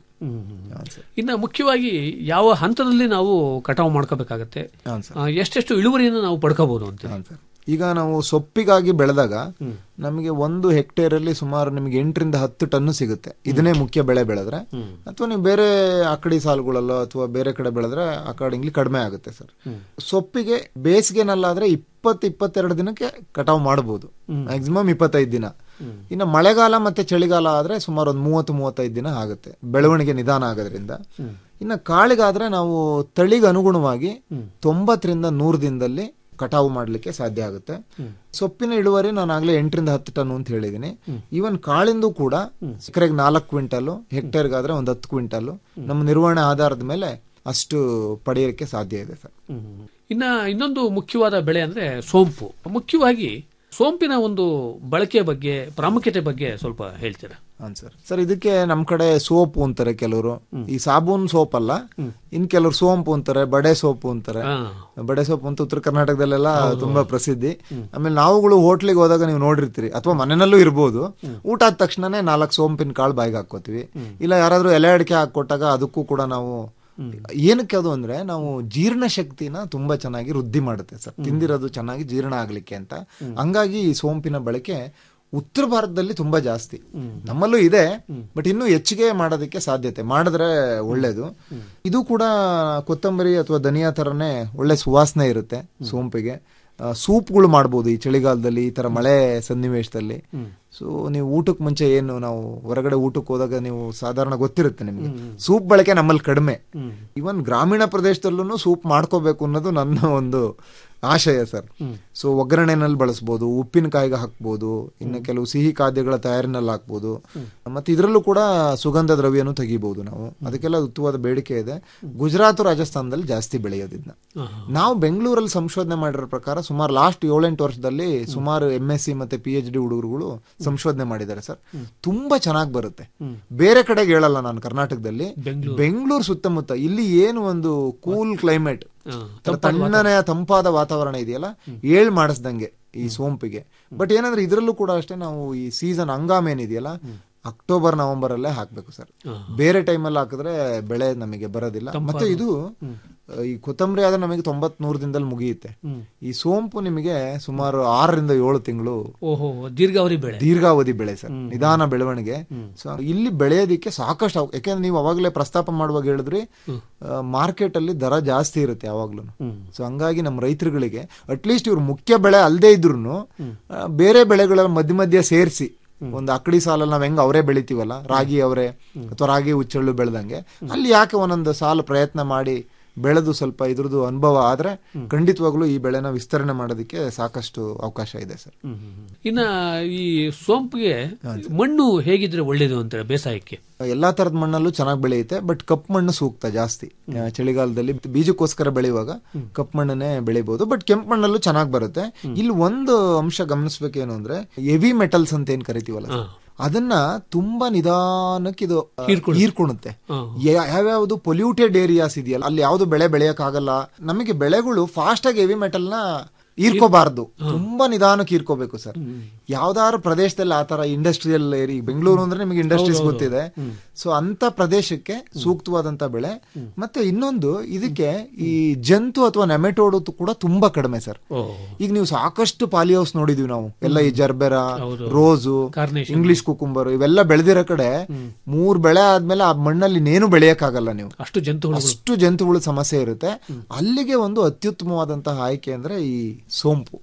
ಇನ್ನ ಮುಖ್ಯವಾಗಿ ಯಾವ ಹಂತದಲ್ಲಿ ನಾವು ಕಟಾವು ಮಾಡ್ಕೋಬೇಕಾಗತ್ತೆ ಆ, ಎಷ್ಟೆಷ್ಟು ಇಳುವರಿಯನ್ನು ನಾವು ಪಡ್ಕೋಬಹುದು ಅಂತ ಈಗ ನಾವು ಸೊಪ್ಪಿಗಾಗಿ ಬೆಳೆದಾಗ ನಮಗೆ ಒಂದು ಹೆಕ್ಟೇರ್ ಅಲ್ಲಿ ಸುಮಾರು ನಿಮಗೆ ಎಂಟರಿಂದ ಹತ್ತು ಟನ್ ಸಿಗುತ್ತೆ ಇದನ್ನೇ ಮುಖ್ಯ ಬೆಳೆ ಬೆಳೆದ್ರೆ ಅಥವಾ ನೀವು ಬೇರೆ ಅಕಡಿ ಸಾಲುಗಳಲ್ಲೋ ಅಥವಾ ಬೇರೆ ಕಡೆ ಬೆಳೆದ್ರೆ ಅಕಾರ್ಡಿಂಗ್ಲಿ ಕಡಿಮೆ ಆಗುತ್ತೆ ಸರ್ ಸೊಪ್ಪಿಗೆ ಬೇಸಿಗೆನಲ್ಲಾದ್ರೆ ಇಪ್ಪತ್ತು ಇಪ್ಪತ್ತೆರಡು ದಿನಕ್ಕೆ ಕಟಾವು ಮಾಡಬಹುದು ಮ್ಯಾಕ್ಸಿಮಮ್ ಇಪ್ಪತ್ತೈದು ದಿನ ಇನ್ನು ಮಳೆಗಾಲ ಮತ್ತೆ ಚಳಿಗಾಲ ಆದ್ರೆ ಸುಮಾರು ಒಂದು ಮೂವತ್ತು ಮೂವತ್ತೈದು ದಿನ ಆಗುತ್ತೆ ಬೆಳವಣಿಗೆ ನಿಧಾನ ಆಗೋದ್ರಿಂದ ಇನ್ನು ಕಾಳಿಗಾದ್ರೆ ನಾವು ತಳಿಗೆ ಅನುಗುಣವಾಗಿ ತೊಂಬತ್ತರಿಂದ ನೂರು ದಿನದಲ್ಲಿ ಕಟಾವು ಮಾಡಲಿಕ್ಕೆ ಸಾಧ್ಯ ಆಗುತ್ತೆ ಸೊಪ್ಪಿನ ಇಳುವರಿ ನಾನು ಆಗ್ಲೇ ಎಂಟರಿಂದ ಹತ್ತು ಟನ್ ಅಂತ ಹೇಳಿದೀನಿ ಈವನ್ ಕಾಳಿಂದು ಕೂಡ ಎಕರೆಗೆ ನಾಲ್ಕು ಕ್ವಿಂಟಲ್ ಹೆಕ್ಟೇರ್ಗಾದ್ರೆ ಒಂದು ಹತ್ತು ಕ್ವಿಂಟಲ್ ನಮ್ಮ ನಿರ್ವಹಣೆ ಆಧಾರದ ಮೇಲೆ ಅಷ್ಟು ಪಡೆಯೋಕ್ಕೆ ಸಾಧ್ಯ ಇದೆ ಸರ್ ಇನ್ನ ಇನ್ನೊಂದು ಮುಖ್ಯವಾದ ಬೆಳೆ ಅಂದ್ರೆ ಸೋಂಪು ಮುಖ್ಯವಾಗಿ ಸೋಂಪಿನ ಒಂದು ಬಳಕೆ ಬಗ್ಗೆ ಪ್ರಾಮುಖ್ಯತೆ ಬಗ್ಗೆ ಸ್ವಲ್ಪ ಹೇಳ್ತೀರಾ ಹಾಂ ಸರ್ ಸರ್ ಇದಕ್ಕೆ ನಮ್ಮ ಕಡೆ ಸೋಪು ಅಂತಾರೆ ಕೆಲವರು ಈ ಸಾಬೂನ್ ಸೋಪ್ ಅಲ್ಲ ಇನ್ ಕೆಲವರು ಸೋಂಪು ಅಂತಾರೆ ಬಡೆ ಸೋಪು ಅಂತಾರೆ ಬಡೆ ಸೋಪು ಅಂತ ಉತ್ತರ ಕರ್ನಾಟಕದಲ್ಲೆಲ್ಲ ತುಂಬಾ ಪ್ರಸಿದ್ಧಿ ಆಮೇಲೆ ನಾವುಗಳು ಹೋಟ್ಲಿಗೆ ಹೋದಾಗ ನೀವು ನೋಡಿರ್ತೀರಿ ಅಥವಾ ಮನೆಯಲ್ಲೂ ಇರ್ಬೋದು ಊಟ ಆದ ತಕ್ಷಣನೇ ನಾಲ್ಕು ಸೋಂಪಿನ ಕಾಳು ಬಾಯಿಗೆ ಹಾಕೋತೀವಿ ಇಲ್ಲ ಯಾರಾದ್ರೂ ಎಲೆ ಅಡಿಕೆ ಹಾಕೊಟ್ಟಾಗ ಅದಕ್ಕೂ ಕೂಡ ನಾವು ಏನಕ್ಕೆ ಅದು ಅಂದ್ರೆ ನಾವು ಜೀರ್ಣ ಶಕ್ತಿನ ತುಂಬಾ ಚೆನ್ನಾಗಿ ವೃದ್ಧಿ ಮಾಡುತ್ತೆ ಸರ್ ತಿಂದಿರೋದು ಚೆನ್ನಾಗಿ ಜೀರ್ಣ ಆಗ್ಲಿಕ್ಕೆ ಅಂತ ಹಂಗಾಗಿ ಈ ಸೋಂಪಿನ ಬಳಕೆ ಉತ್ತರ ಭಾರತದಲ್ಲಿ ತುಂಬಾ ಜಾಸ್ತಿ ನಮ್ಮಲ್ಲೂ ಇದೆ ಬಟ್ ಇನ್ನೂ ಹೆಚ್ಚಿಗೆ ಮಾಡೋದಕ್ಕೆ ಸಾಧ್ಯತೆ ಮಾಡಿದ್ರೆ ಒಳ್ಳೇದು ಇದು ಕೂಡ ಕೊತ್ತಂಬರಿ ಅಥವಾ ಧನಿಯಾ ತರನೇ ಒಳ್ಳೆ ಸುವಾಸನೆ ಇರುತ್ತೆ ಸೋಂಪಿಗೆ ಆ, ಸೂಪ್ಗಳು ಮಾಡ್ಬೋದು ಈ ಚಳಿಗಾಲದಲ್ಲಿ ಈ ತರ ಮಳೆ ಸನ್ನಿವೇಶದಲ್ಲಿ ಸೊ ನೀವು ಊಟಕ್ಕೆ ಮುಂಚೆ ಏನು ನಾವು ಹೊರಗಡೆ ಊಟಕ್ಕೆ ಹೋದಾಗ ನೀವು ಸಾಧಾರಣ ಗೊತ್ತಿರುತ್ತೆ ನಿಮ್ಗೆ ಸೂಪ್ ಬಳಕೆ ನಮ್ಮಲ್ಲಿ ಕಡಿಮೆ ಇವನ್ ಗ್ರಾಮೀಣ ಪ್ರದೇಶದಲ್ಲೂ ಸೂಪ್ ಮಾಡ್ಕೋಬೇಕು ಅನ್ನೋದು ನನ್ನ ಒಂದು ಆಶಯ ಸರ್ ಸೊ ಒಗ್ಗರಣೆನಲ್ಲಿ ಬಳಸ್ಬೋದು ಉಪ್ಪಿನಕಾಯಿಗೆ ಹಾಕ್ಬೋದು ಇನ್ನು ಕೆಲವು ಸಿಹಿ ಖಾದ್ಯಗಳ ತಯಾರಿನಲ್ಲಿ ಹಾಕ್ಬೋದು ಮತ್ತೆ ಇದರಲ್ಲೂ ಕೂಡ ಸುಗಂಧ ದ್ರವ್ಯನೂ ತೆಗಿಬಹುದು ನಾವು ಅದಕ್ಕೆಲ್ಲ ಉತ್ತಮವಾದ ಬೇಡಿಕೆ ಇದೆ ಗುಜರಾತ್ ರಾಜಸ್ಥಾನದಲ್ಲಿ ಜಾಸ್ತಿ ಬೆಳೆಯೋದಿದ್ನ ನಾವು ಬೆಂಗಳೂರಲ್ಲಿ ಸಂಶೋಧನೆ ಮಾಡಿರೋ ಪ್ರಕಾರ ಸುಮಾರು ಲಾಸ್ಟ್ ಏಳೆಂಟು ವರ್ಷದಲ್ಲಿ ಸುಮಾರು ಎಂ ಎಸ್ ಸಿ ಮತ್ತೆ ಪಿ ಎಚ್ ಡಿ ಹುಡುಗರುಗಳು ಸಂಶೋಧನೆ ಮಾಡಿದ್ದಾರೆ ಸರ್ ತುಂಬಾ ಚೆನ್ನಾಗಿ ಬರುತ್ತೆ ಬೇರೆ ಕಡೆಗೆ ಹೇಳಲ್ಲ ನಾನು ಕರ್ನಾಟಕದಲ್ಲಿ ಬೆಂಗಳೂರು ಸುತ್ತಮುತ್ತ ಇಲ್ಲಿ ಏನು ಒಂದು ಕೂಲ್ ಕ್ಲೈಮೇಟ್ ತಣ್ಣನೆಯ ತಂಪಾದ ವಾತಾವರಣ ಇದೆಯಲ್ಲ ಏಳ್ ಮಾಡಿಸ್ದಂಗೆ ಈ ಸೋಂಪಿಗೆ ಬಟ್ ಏನಂದ್ರೆ ಇದರಲ್ಲೂ ಕೂಡ ಅಷ್ಟೇ ನಾವು ಈ ಸೀಸನ್ ಹಂಗಾಮ್ ಏನಿದೆಯಲ್ಲ ಅಕ್ಟೋಬರ್ ನವೆಂಬರ್ ಅಲ್ಲೇ ಹಾಕ್ಬೇಕು ಸರ್ ಬೇರೆ ಟೈಮಲ್ಲಿ ಹಾಕಿದ್ರೆ ಬೆಳೆ ನಮಗೆ ಬರೋದಿಲ್ಲ ಮತ್ತೆ ಇದು ಈ ಕೊತ್ತಂಬರಿ ಆದ್ರೆ ನಮಗೆ ತೊಂಬತ್ ನೂರು ದಿನದಲ್ಲಿ ಮುಗಿಯುತ್ತೆ ಈ ಸೋಂಪು ನಿಮಗೆ ಸುಮಾರು ಆರರಿಂದ ಏಳು ತಿಂಗಳು ಓಹೋ ದೀರ್ಘಾವಧಿ ಬೆಳೆ ದೀರ್ಘಾವಧಿ ಬೆಳೆ ಸರ್ ನಿಧಾನ ಬೆಳವಣಿಗೆ ಸೊ ಇಲ್ಲಿ ಬೆಳೆಯೋದಿಕ್ಕೆ ಸಾಕಷ್ಟು ಅವ- ಯಾಕೆಂದ್ರೆ ನೀವು ಅವಾಗಲೇ ಪ್ರಸ್ತಾಪ ಮಾಡುವಾಗ ಹೇಳಿದ್ರಿ ಮಾರ್ಕೆಟ್ ಅಲ್ಲಿ ದರ ಜಾಸ್ತಿ ಇರುತ್ತೆ ಯಾವಾಗ್ಲೂ ಸೊ ಹಂಗಾಗಿ ನಮ್ಮ ರೈತರುಗಳಿಗೆ ಅಟ್ಲೀಸ್ಟ್ ಇವ್ರು ಮುಖ್ಯ ಬೆಳೆ ಅಲ್ಲದೆ ಇದ್ರು ಬೇರೆ ಬೆಳೆಗಳ ಮಧ್ಯ ಮಧ್ಯ ಸೇರಿಸಿ ಒಂದು ಅಕ್ಕಡಿ ಸಾಲಲ್ಲಿ ನಾವ್ ಹೆಂಗ್ ಅವರೇ ಬೆಳಿತೀವಲ್ಲ ರಾಗಿ ಅವರೇ ಅಥವಾ ರಾಗಿ ಹುಚ್ಚಳ್ಳು ಬೆಳೆದಂಗೆ ಅಲ್ಲಿ ಯಾಕೆ ಒಂದೊಂದು ಸಾಲು ಪ್ರಯತ್ನ ಮಾಡಿ ಬೆಳೆದು ಸ್ವಲ್ಪ ಇದ್ರದ್ದು ಅನುಭವ ಆದ್ರೆ ಖಂಡಿತವಾಗ್ಲೂ ಈ ಬೆಳೆನ ವಿಸ್ತರಣೆ ಮಾಡೋದಕ್ಕೆ ಸಾಕಷ್ಟು ಅವಕಾಶ ಇದೆ ಸರ್ ಇನ್ನ ಈ ಸೋಂಪಿಗೆ ಮಣ್ಣು ಹೇಗಿದ್ರೆ ಒಳ್ಳೇದು ಅಂತಾರೆ ಬೇಸಾಯಕ್ಕೆ ಎಲ್ಲಾ ತರದ ಮಣ್ಣಲ್ಲೂ ಚೆನ್ನಾಗಿ ಬೆಳೆಯುತ್ತೆ ಬಟ್ ಕಪ್ಪು ಮಣ್ಣು ಸೂಕ್ತ ಜಾಸ್ತಿ ಆ, ಚಳಿಗಾಲದಲ್ಲಿ ಬೀಜಕ್ಕೋಸ್ಕರ ಬೆಳೆಯುವಾಗ ಕಪ್ಪು ಮಣ್ಣನ್ನೇ ಬೆಳಿಬಹುದು ಬಟ್ ಕೆಂಪು ಮಣ್ಣಲ್ಲೂ ಚೆನ್ನಾಗಿ ಬರುತ್ತೆ ಇಲ್ಲಿ ಒಂದು ಅಂಶ ಗಮನಿಸ್ಬೇಕೇನು ಅಂದ್ರೆ ಹೆವಿ ಮೆಟಲ್ಸ್ ಅಂತ ಏನ್ ಕರಿತೀವಲ್ಲ ಸರ್, ಅದನ್ನ ತುಂಬಾ ನಿಧಾನಕ್ಕೆ ಇದು ಆ, ಹೀರ್ಕೊಳುತ್ತೆ ಯಾ- ಯಾವ್ಯಾವ್ದು ಪೊಲ್ಯೂಟೆಡ್ ಏರಿಯಾಸ್ ಇದೆಯಲ್ಲ ಅಲ್ಲಿ ಯಾವ್ದು ಬೆಳೆ ಬೆಳೆಯಕ್ ಆಗಲ್ಲ ನಮಗೆ ಬೆಳೆಗಳು ಫಾಸ್ಟ್ ಆಗಿ ಹೆವಿ ಮೆಟಲ್ ನ ಹೀರ್ಕೋಬಾರ್ದು ತುಂಬಾ ನಿಧಾನಕ್ಕೆ ಹೀರ್ಕೋಬೇಕು ಸರ್ ಯಾವ್ದಾದ್ರು ಪ್ರದೇಶದಲ್ಲಿ ಆತರ ಇಂಡಸ್ಟ್ರಿಯಲ್ ಏರಿ ಬೆಂಗಳೂರು ಅಂದ್ರೆ ನಿಮಗೆ ಇಂಡಸ್ಟ್ರೀಸ್ ಗೊತ್ತಿದೆ ಸೊ ಅಂತ ಪ್ರದೇಶಕ್ಕೆ ಸೂಕ್ತವಾದಂತ ಬೆಳೆ ಮತ್ತೆ ಇನ್ನೊಂದು ಇದಕ್ಕೆ ಈ ಜಂತು ಅಥವಾ ನೆಮೆಟೋಡ್ ಕೂಡ ತುಂಬಾ ಕಡಿಮೆ ಸರ್ ಈಗ ನೀವು ಸಾಕಷ್ಟು ಪಾಲಿ ಹೌಸ್ ನೋಡಿದೀವಿ ನಾವು ಎಲ್ಲ ಈ ಜರ್ಬೆರಾ ರೋಸು ಇಂಗ್ಲಿಷ್ ಕುಕುಂಬರ್ ಇವೆಲ್ಲ ಬೆಳೆದಿರೋ ಕಡೆ ಮೂರ್ ಬೆಳೆ ಆದ್ಮೇಲೆ ಆ ಮಣ್ಣಲ್ಲಿ ಇನ್ನೇನು ಬೆಳೆಯಕ್ಕಾಗಲ್ಲ ನೀವು ಅಷ್ಟು ಜಂತುಗಳು ಅಷ್ಟು ಜಂತುಗಳು ಸಮಸ್ಯೆ ಇರುತ್ತೆ ಅಲ್ಲಿಗೆ ಒಂದು ಅತ್ಯುತ್ತಮವಾದಂತಹ ಆಯ್ಕೆ ಅಂದ್ರೆ ಈ ಸೋಂಪು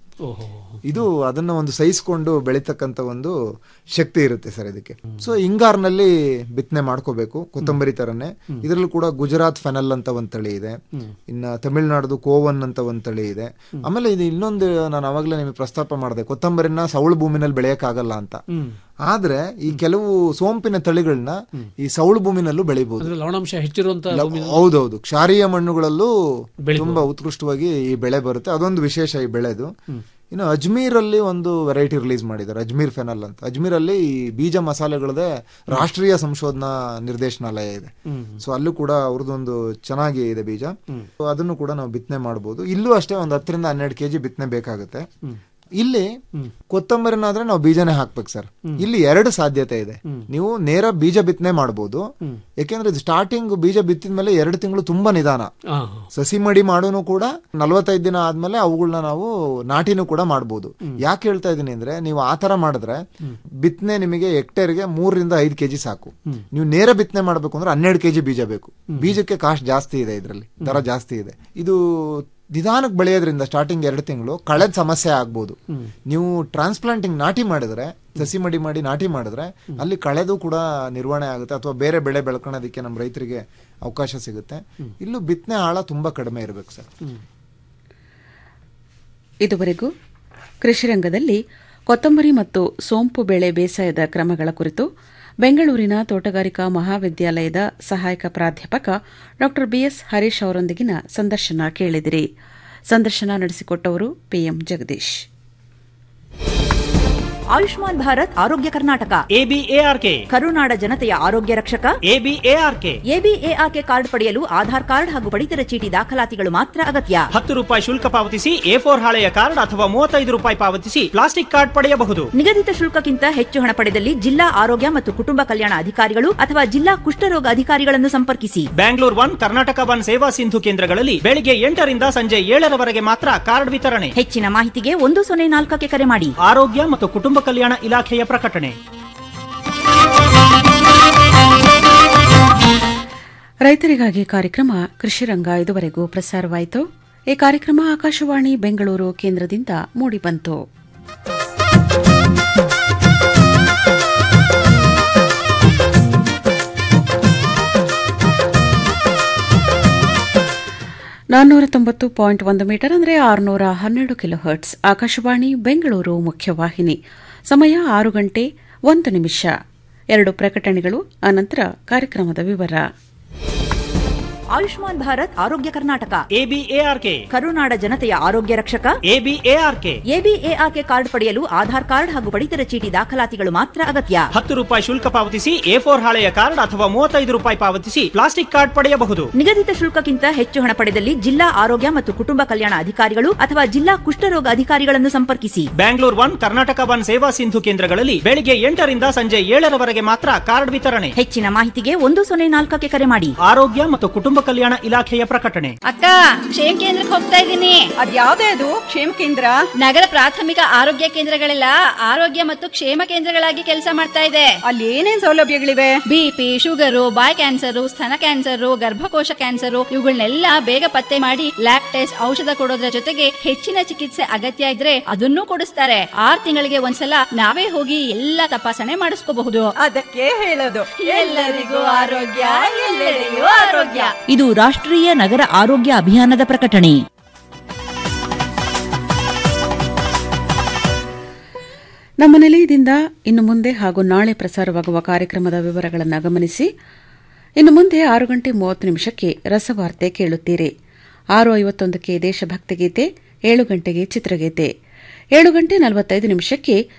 ಇದು ಅದನ್ನ ಒಂದು ಸಹಿಸಿಕೊಂಡು ಬೆಳಿತಕ್ಕಂತ ಒಂದು ಶಕ್ತಿ ಇರುತ್ತೆ ಸರ್ ಇದಕ್ಕೆ ಸೊ ಹಿಂಗಾರ್ನಲ್ಲಿ ಬಿತ್ತನೆ ಮಾಡ್ಕೋಬೇಕು ಕೊತ್ತಂಬರಿ ತರನೇ ಇದರಲ್ಲೂ ಕೂಡ ಗುಜರಾತ್ ಫೆನಲ್ ಅಂತ ಒಂದ್ ತಳಿ ಇದೆ ಇನ್ನ ತಮಿಳ್ನಾಡ್ದು ಕೋವನ್ ಅಂತ ಒಂದ್ ತಳಿ ಇದೆ ಆಮೇಲೆ ಇದು ಇನ್ನೊಂದು ನಾನು ಅವಾಗಲೇ ನಿಮಗೆ ಪ್ರಸ್ತಾಪ ಮಾಡಿದೆ ಕೊತ್ತಂಬರಿನ ಸೌಳು ಭೂಮಿನಲ್ಲಿ ಬೆಳೆಯಕ್ಕಾಗಲ್ಲ ಅಂತ ಆದ್ರೆ ಈ ಕೆಲವು ಸೋಂಪಿನ ತಳಿಗಳನ್ನ ಈ ಸೌಳು ಭೂಮಿನಲ್ಲೂ ಬೆಳಿಬಹುದು ಅಂದ್ರೆ ಲವಣಾಂಶ ಹೆಚ್ಚಿರುವಂತ ಹೌದೌದು ಕ್ಷಾರೀಯ ಮಣ್ಣುಗಳಲ್ಲೂ ತುಂಬಾ ಉತ್ಕೃಷ್ಟವಾಗಿ ಈ ಬೆಳೆ ಬರುತ್ತೆ ಅದೊಂದು ವಿಶೇಷ ಈ ಬೆಳೆದು ಇನ್ನು ಅಜ್ಮೀರ್ ಅಲ್ಲಿ ಒಂದು ವೆರೈಟಿ ರಿಲೀಸ್ ಮಾಡಿದ್ದಾರೆ ಅಜ್ಮೀರ್ ಫೆನಲ್ ಅಂತ ಅಜ್ಮೀರ್ ಅಲ್ಲಿ ಈ ಬೀಜ ಮಸಾಲೆಗಳದೇ ರಾಷ್ಟ್ರೀಯ ಸಂಶೋಧನಾ ನಿರ್ದೇಶನಾಲಯ ಇದೆ ಸೊ ಅಲ್ಲೂ ಕೂಡ ಅವ್ರದ್ದೊಂದು ಚೆನ್ನಾಗಿ ಇದೆ ಬೀಜ So ಅದನ್ನು ಕೂಡ ನಾವು ಬಿತ್ತನೆ ಮಾಡಬಹುದು ಇಲ್ಲೂ ಅಷ್ಟೇ ಒಂದು ಹತ್ತರಿಂದ ಹನ್ನೆರಡು ಕೆಜಿ ಬಿತ್ತನೆ ಬೇಕಾಗುತ್ತೆ ಇಲ್ಲಿ ಕೊತ್ತಂಬರಿನಾದ್ರೆ ನಾವು ಬೀಜನೇ ಹಾಕ್ಬೇಕು ಸರ್ ಇಲ್ಲಿ ಎರಡು ಸಾಧ್ಯತೆ ಇದೆ ನೀವು ನೇರ ಬೀಜ ಬಿತ್ತನೆ ಮಾಡಬಹುದು ಯಾಕೆಂದ್ರೆ ಇದು ಸ್ಟಾರ್ಟಿಂಗ್ ಬೀಜ ಬಿತ್ತಿದ ಮೇಲೆ ಎರಡು ತಿಂಗಳು ತುಂಬಾ ನಿಧಾನ ಸಸಿ ಮಡಿ ಮಾಡೋನು ಕೂಡ ನಲವತ್ತೈದು ದಿನ ಆದ್ಮೇಲೆ ಅವುಗಳನ್ನ ನಾವು ನಾಟಿನೂ ಕೂಡ ಮಾಡಬಹುದು ಯಾಕೆ ಹೇಳ್ತಾ ಇದೀನಿ ಅಂದ್ರೆ ನೀವು ಆ ತರ ಮಾಡಿದ್ರೆ ಬಿತ್ತನೆ ನಿಮಗೆ ಹೆಕ್ಟೇರ್ಗೆ ಮೂರರಿಂದ ಐದು ಕೆಜಿ ಸಾಕು ನೀವು ನೇರ ಬಿತ್ತನೆ ಮಾಡಬೇಕು ಅಂದ್ರೆ ಹನ್ನೆರಡು ಕೆಜಿ ಬೀಜ ಬೇಕು ಬೀಜಕ್ಕೆ ಕಾಸ್ಟ್ ಜಾಸ್ತಿ ಇದೆ ಇದರಲ್ಲಿ ದರ ಜಾಸ್ತಿ ಇದೆ ಇದು ನಿಧಾನಕ್ಕೆ ಬೆಳೆಯೋದ್ರಿಂದ ಸ್ಟಾರ್ಟಿಂಗ್ ಎರಡು ತಿಂಗಳು ಕಳೆದ ಸಮಸ್ಯೆ ಆಗ್ಬೋದು ನೀವು ಟ್ರಾನ್ಸ್ಪ್ಲಾಂಟಿಂಗ್ ನಾಟಿ ಮಾಡಿದ್ರೆ ಸಸಿ ಮಡಿ ಮಾಡಿ ನಾಟಿ ಮಾಡಿದ್ರೆ ಅಲ್ಲಿ ಕಳೆದು ಕೂಡ ನಿರ್ವಹಣೆ ಆಗುತ್ತೆ ಅಥವಾ ಬೇರೆ ಬೆಳೆ ಬೆಳ್ಕೊಳೋದಕ್ಕೆ ನಮ್ಮ ರೈತರಿಗೆ ಅವಕಾಶ ಸಿಗುತ್ತೆ ಇಲ್ಲೂ ಬಿತ್ತನೆ ಆಳ ತುಂಬಾ ಕಡಿಮೆ ಇರಬೇಕು ಸರ್ ಇದುವರೆಗೂ ಕೃಷಿ ರಂಗದಲ್ಲಿ ಕೊತ್ತಂಬರಿ ಮತ್ತು ಸೋಂಪು ಬೆಳೆ ಬೇಸಾಯದ ಕ್ರಮಗಳ ಕುರಿತು ಬೆಂಗಳೂರಿನ ತೋಟಗಾರಿಕಾ ಮಹಾವಿದ್ಯಾಲಯದ ಸಹಾಯಕ ಪ್ರಾಧ್ಯಾಪಕ ಡಾ ಬಿಎಸ್ ಹರೀಶ್ ಅವರೊಂದಿಗಿನ ಸಂದರ್ಶನ ಕೇಳಿದಿರಿ ಸಂದರ್ಶನ ನಡೆಸಿಕೊಟ್ಟವರು ಪಿಎಂ ಜಗದೀಶ್ ಆಯುಷ್ಮಾನ್ ಭಾರತ್ ಆರೋಗ್ಯ ಕರ್ನಾಟಕ ಎಬಿಎಆರ್ಕೆ ಕರುನಾಡ ಜನತೆಯ ಆರೋಗ್ಯ ರಕ್ಷಕ ಎಬಿಎಆರ್ಕೆ ಎಬಿಎಆರ್ಕೆ ಕಾರ್ಡ್ ಪಡೆಯಲು ಆಧಾರ್ ಕಾರ್ಡ್ ಹಾಗೂ ಪಡಿತರ ಚೀಟಿ ದಾಖಲಾತಿಗಳು ಮಾತ್ರ ಅಗತ್ಯ ಹತ್ತು ರೂಪಾಯಿ ಶುಲ್ಕ ಪಾವತಿಸಿ ಎ ಫೋರ್ ಹಾಳೆಯ ಕಾರ್ಡ್ ಅಥವಾ ಮೂವತ್ತೈದು ರೂಪಾಯಿ ಪಾವತಿಸಿ ಪ್ಲಾಸ್ಟಿಕ್ ಕಾರ್ಡ್ ಪಡೆಯಬಹುದು ನಿಗದಿತ ಶುಲ್ಕಕ್ಕಿಂತ ಹೆಚ್ಚು ಹಣ ಪಡೆದಲ್ಲಿ ಜಿಲ್ಲಾ ಆರೋಗ್ಯ ಮತ್ತು ಕುಟುಂಬ ಕಲ್ಯಾಣ ಅಧಿಕಾರಿಗಳು ಅಥವಾ ಜಿಲ್ಲಾ ಕುಷ್ಠರೋಗ ಅಧಿಕಾರಿಗಳನ್ನು ಸಂಪರ್ಕಿಸಿ ಬ್ಯಾಂಗ್ಳೂರ್ ಒನ್ ಕರ್ನಾಟಕ ಒನ್ ಸೇವಾ ಸಿಂಧು ಕೇಂದ್ರಗಳಲ್ಲಿ ಬೆಳಿಗ್ಗೆ ಎಂಟರಿಂದ ಸಂಜೆ ಏಳರವರೆಗೆ ಮಾತ್ರ ಕಾರ್ಡ್ ವಿತರಣೆ ಹೆಚ್ಚಿನ ಮಾಹಿತಿಗೆ ಒಂದು ಸೊನ್ನೆ ನಾಲ್ಕಕ್ಕೆ ಕರೆ ಮಾಡಿ ಆರೋಗ್ಯ ಮತ್ತು ಕುಟುಂಬ ಕಲ್ಯಾಣ ಇಲಾಖೆಯ ಪ್ರಕಟಣೆ ರೈತರಿಗಾಗಿ ಕಾರ್ಯಕ್ರಮ ಕೃಷಿ ರಂಗ ಇದುವರೆಗೂ ಪ್ರಸಾರವಾಯಿತು ಈ ಕಾರ್ಯಕ್ರಮ ಆಕಾಶವಾಣಿ ಬೆಂಗಳೂರು ಕೇಂದ್ರದಿಂದ ಮೂಡಿಬಂತು ನಾನ್ನೂರ ತೊಂಬತ್ತು ಪಾಯಿಂಟ್ ಒಂದು ಮೀಟರ್ ಅಂದರೆ ಆರುನೂರ ಹನ್ನೆರಡು ಕಿಲೋ ಹರ್ಟ್ಸ್ ಆಕಾಶವಾಣಿ ಬೆಂಗಳೂರು ಮುಖ್ಯವಾಹಿನಿ ಸಮಯ ಆರು ಗಂಟೆ ಒಂದು ನಿಮಿಷ ಎರಡು ಪ್ರಕಟಣೆಗಳು ಅನಂತರ ಕಾರ್ಯಕ್ರಮದ ವಿವರ ಆಯುಷ್ಮಾನ್ ಭಾರತ್ ಆರೋಗ್ಯ ಕರ್ನಾಟಕ ಎಬಿಎಆರ್ಕೆ ಕರುನಾಡ ಜನತೆಯ ಆರೋಗ್ಯ ರಕ್ಷಕ ಎಬಿಎಆರ್ಕೆ ಎಬಿಎಆರ್ಕೆ ಕಾರ್ಡ್ ಪಡೆಯಲು ಆಧಾರ್ ಕಾರ್ಡ್ ಹಾಗೂ ಪಡಿತರ ಚೀಟಿ ದಾಖಲಾತಿಗಳು ಮಾತ್ರ ಅಗತ್ಯ ಹತ್ತು ರೂಪಾಯಿ ಶುಲ್ಕ ಪಾವತಿಸಿ ಎ ಫೋರ್ ಹಾಳೆಯ ಕಾರ್ಡ್ ಅಥವಾ ಮೂವತ್ತೈದು ರೂಪಾಯಿ ಪಾವತಿಸಿ ಪ್ಲಾಸ್ಟಿಕ್ ಕಾರ್ಡ್ ಪಡೆಯಬಹುದು ನಿಗದಿತ ಶುಲ್ಕಕ್ಕಿಂತ ಹೆಚ್ಚು ಹಣ ಪಡೆದಲ್ಲಿ ಜಿಲ್ಲಾ ಆರೋಗ್ಯ ಮತ್ತು ಕುಟುಂಬ ಕಲ್ಯಾಣ ಅಧಿಕಾರಿಗಳು ಅಥವಾ ಜಿಲ್ಲಾ ಕುಷ್ಠರೋಗ ಅಧಿಕಾರಿಗಳನ್ನು ಸಂಪರ್ಕಿಸಿ ಬ್ಯಾಂಗ್ಳೂರ್ ಒನ್ ಕರ್ನಾಟಕ ಒನ್ ಸೇವಾ ಸಿಂಧು ಕೇಂದ್ರಗಳಲ್ಲಿ ಬೆಳಿಗ್ಗೆ ಎಂಟರಿಂದ ಸಂಜೆ ಏಳರವರೆಗೆ ಮಾತ್ರ ಕಾರ್ಡ್ ವಿತರಣೆ ಹೆಚ್ಚಿನ ಮಾಹಿತಿಗೆ ಒಂದು ಸೊನ್ನೆ ನಾಲ್ಕಕ್ಕೆ ಕರೆ ಮಾಡಿ ಆರೋಗ್ಯ ಮತ್ತು ಕುಟುಂಬ ಕಲ್ಯಾಣ ಇಲಾಖೆಯ ಪ್ರಕಟಣೆ ಅಕ್ಕ ಕ್ಷೇಮ ಕೇಂದ್ರಕ್ಕೆ ಹೋಗ್ತಾ ಇದ್ದೀನಿ ಅದ್ಯಾವ್ದೇ ಅದು ಕ್ಷೇಮ ಕೇಂದ್ರ ನಗರ ಪ್ರಾಥಮಿಕ ಆರೋಗ್ಯ ಕೇಂದ್ರಗಳೆಲ್ಲ ಆರೋಗ್ಯ ಮತ್ತು ಕ್ಷೇಮ ಕೇಂದ್ರಗಳಾಗಿ ಕೆಲಸ ಮಾಡ್ತಾ ಇದೆ ಅಲ್ಲಿ ಏನೇನ್ ಸೌಲಭ್ಯಗಳಿವೆ ಬಿಪಿ ಶುಗರು ಬಾಯ್ ಕ್ಯಾನ್ಸರ್ ಸ್ತನ ಕ್ಯಾನ್ಸರ್ ಗರ್ಭಕೋಶ ಕ್ಯಾನ್ಸರ್ ಇವುಗಳನ್ನೆಲ್ಲ ಬೇಗ ಪತ್ತೆ ಮಾಡಿ ಲ್ಯಾಬ್ ಟೆಸ್ಟ್ ಔಷಧ ಕೊಡೋದ್ರ ಜೊತೆಗೆ ಹೆಚ್ಚಿನ ಚಿಕಿತ್ಸೆ ಅಗತ್ಯ ಇದ್ರೆ ಅದನ್ನೂ ಕೊಡಿಸ್ತಾರೆ ಆರ್ ತಿಂಗಳಿಗೆ ಒಂದ್ಸಲ ನಾವೇ ಹೋಗಿ ಎಲ್ಲಾ ತಪಾಸಣೆ ಮಾಡಿಸ್ಕೋಬಹುದು ಅದಕ್ಕೆ ಹೇಳೋದು ಎಲ್ಲರಿಗೂ ಆರೋಗ್ಯ ಎಲ್ಲೆಡೆಯೂ ಆರೋಗ್ಯ ಇದು ರಾಷ್ಟ್ರೀಯ ನಗರ ಆರೋಗ್ಯ ಅಭಿಯಾನದ ಪ್ರಕಟಣೆ ನಮ್ಮ ನಿಲಯದಿಂದ ಇನ್ನು ಮುಂದೆ ಹಾಗೂ ನಾಳೆ ಪ್ರಸಾರವಾಗುವ ಕಾರ್ಯಕ್ರಮದ ವಿವರಗಳನ್ನು ಗಮನಿಸಿ ಇನ್ನು ಮುಂದೆ ಆರು ಗಂಟೆ ಮೂವತ್ತು ನಿಮಿಷಕ್ಕೆ ರಸವಾರ್ತೆ ಕೇಳುತ್ತೀರಿ ಆರು ಐವತ್ತೊಂದಕ್ಕೆ ದೇಶಭಕ್ತಿ ಗೀತೆ ಏಳು ಗಂಟೆಗೆ ಚಿತ್ರಗೀತೆ ಏಳು ಗಂಟೆ ನಲವತ್ತೈದು ನಿಮಿಷಕ್ಕೆ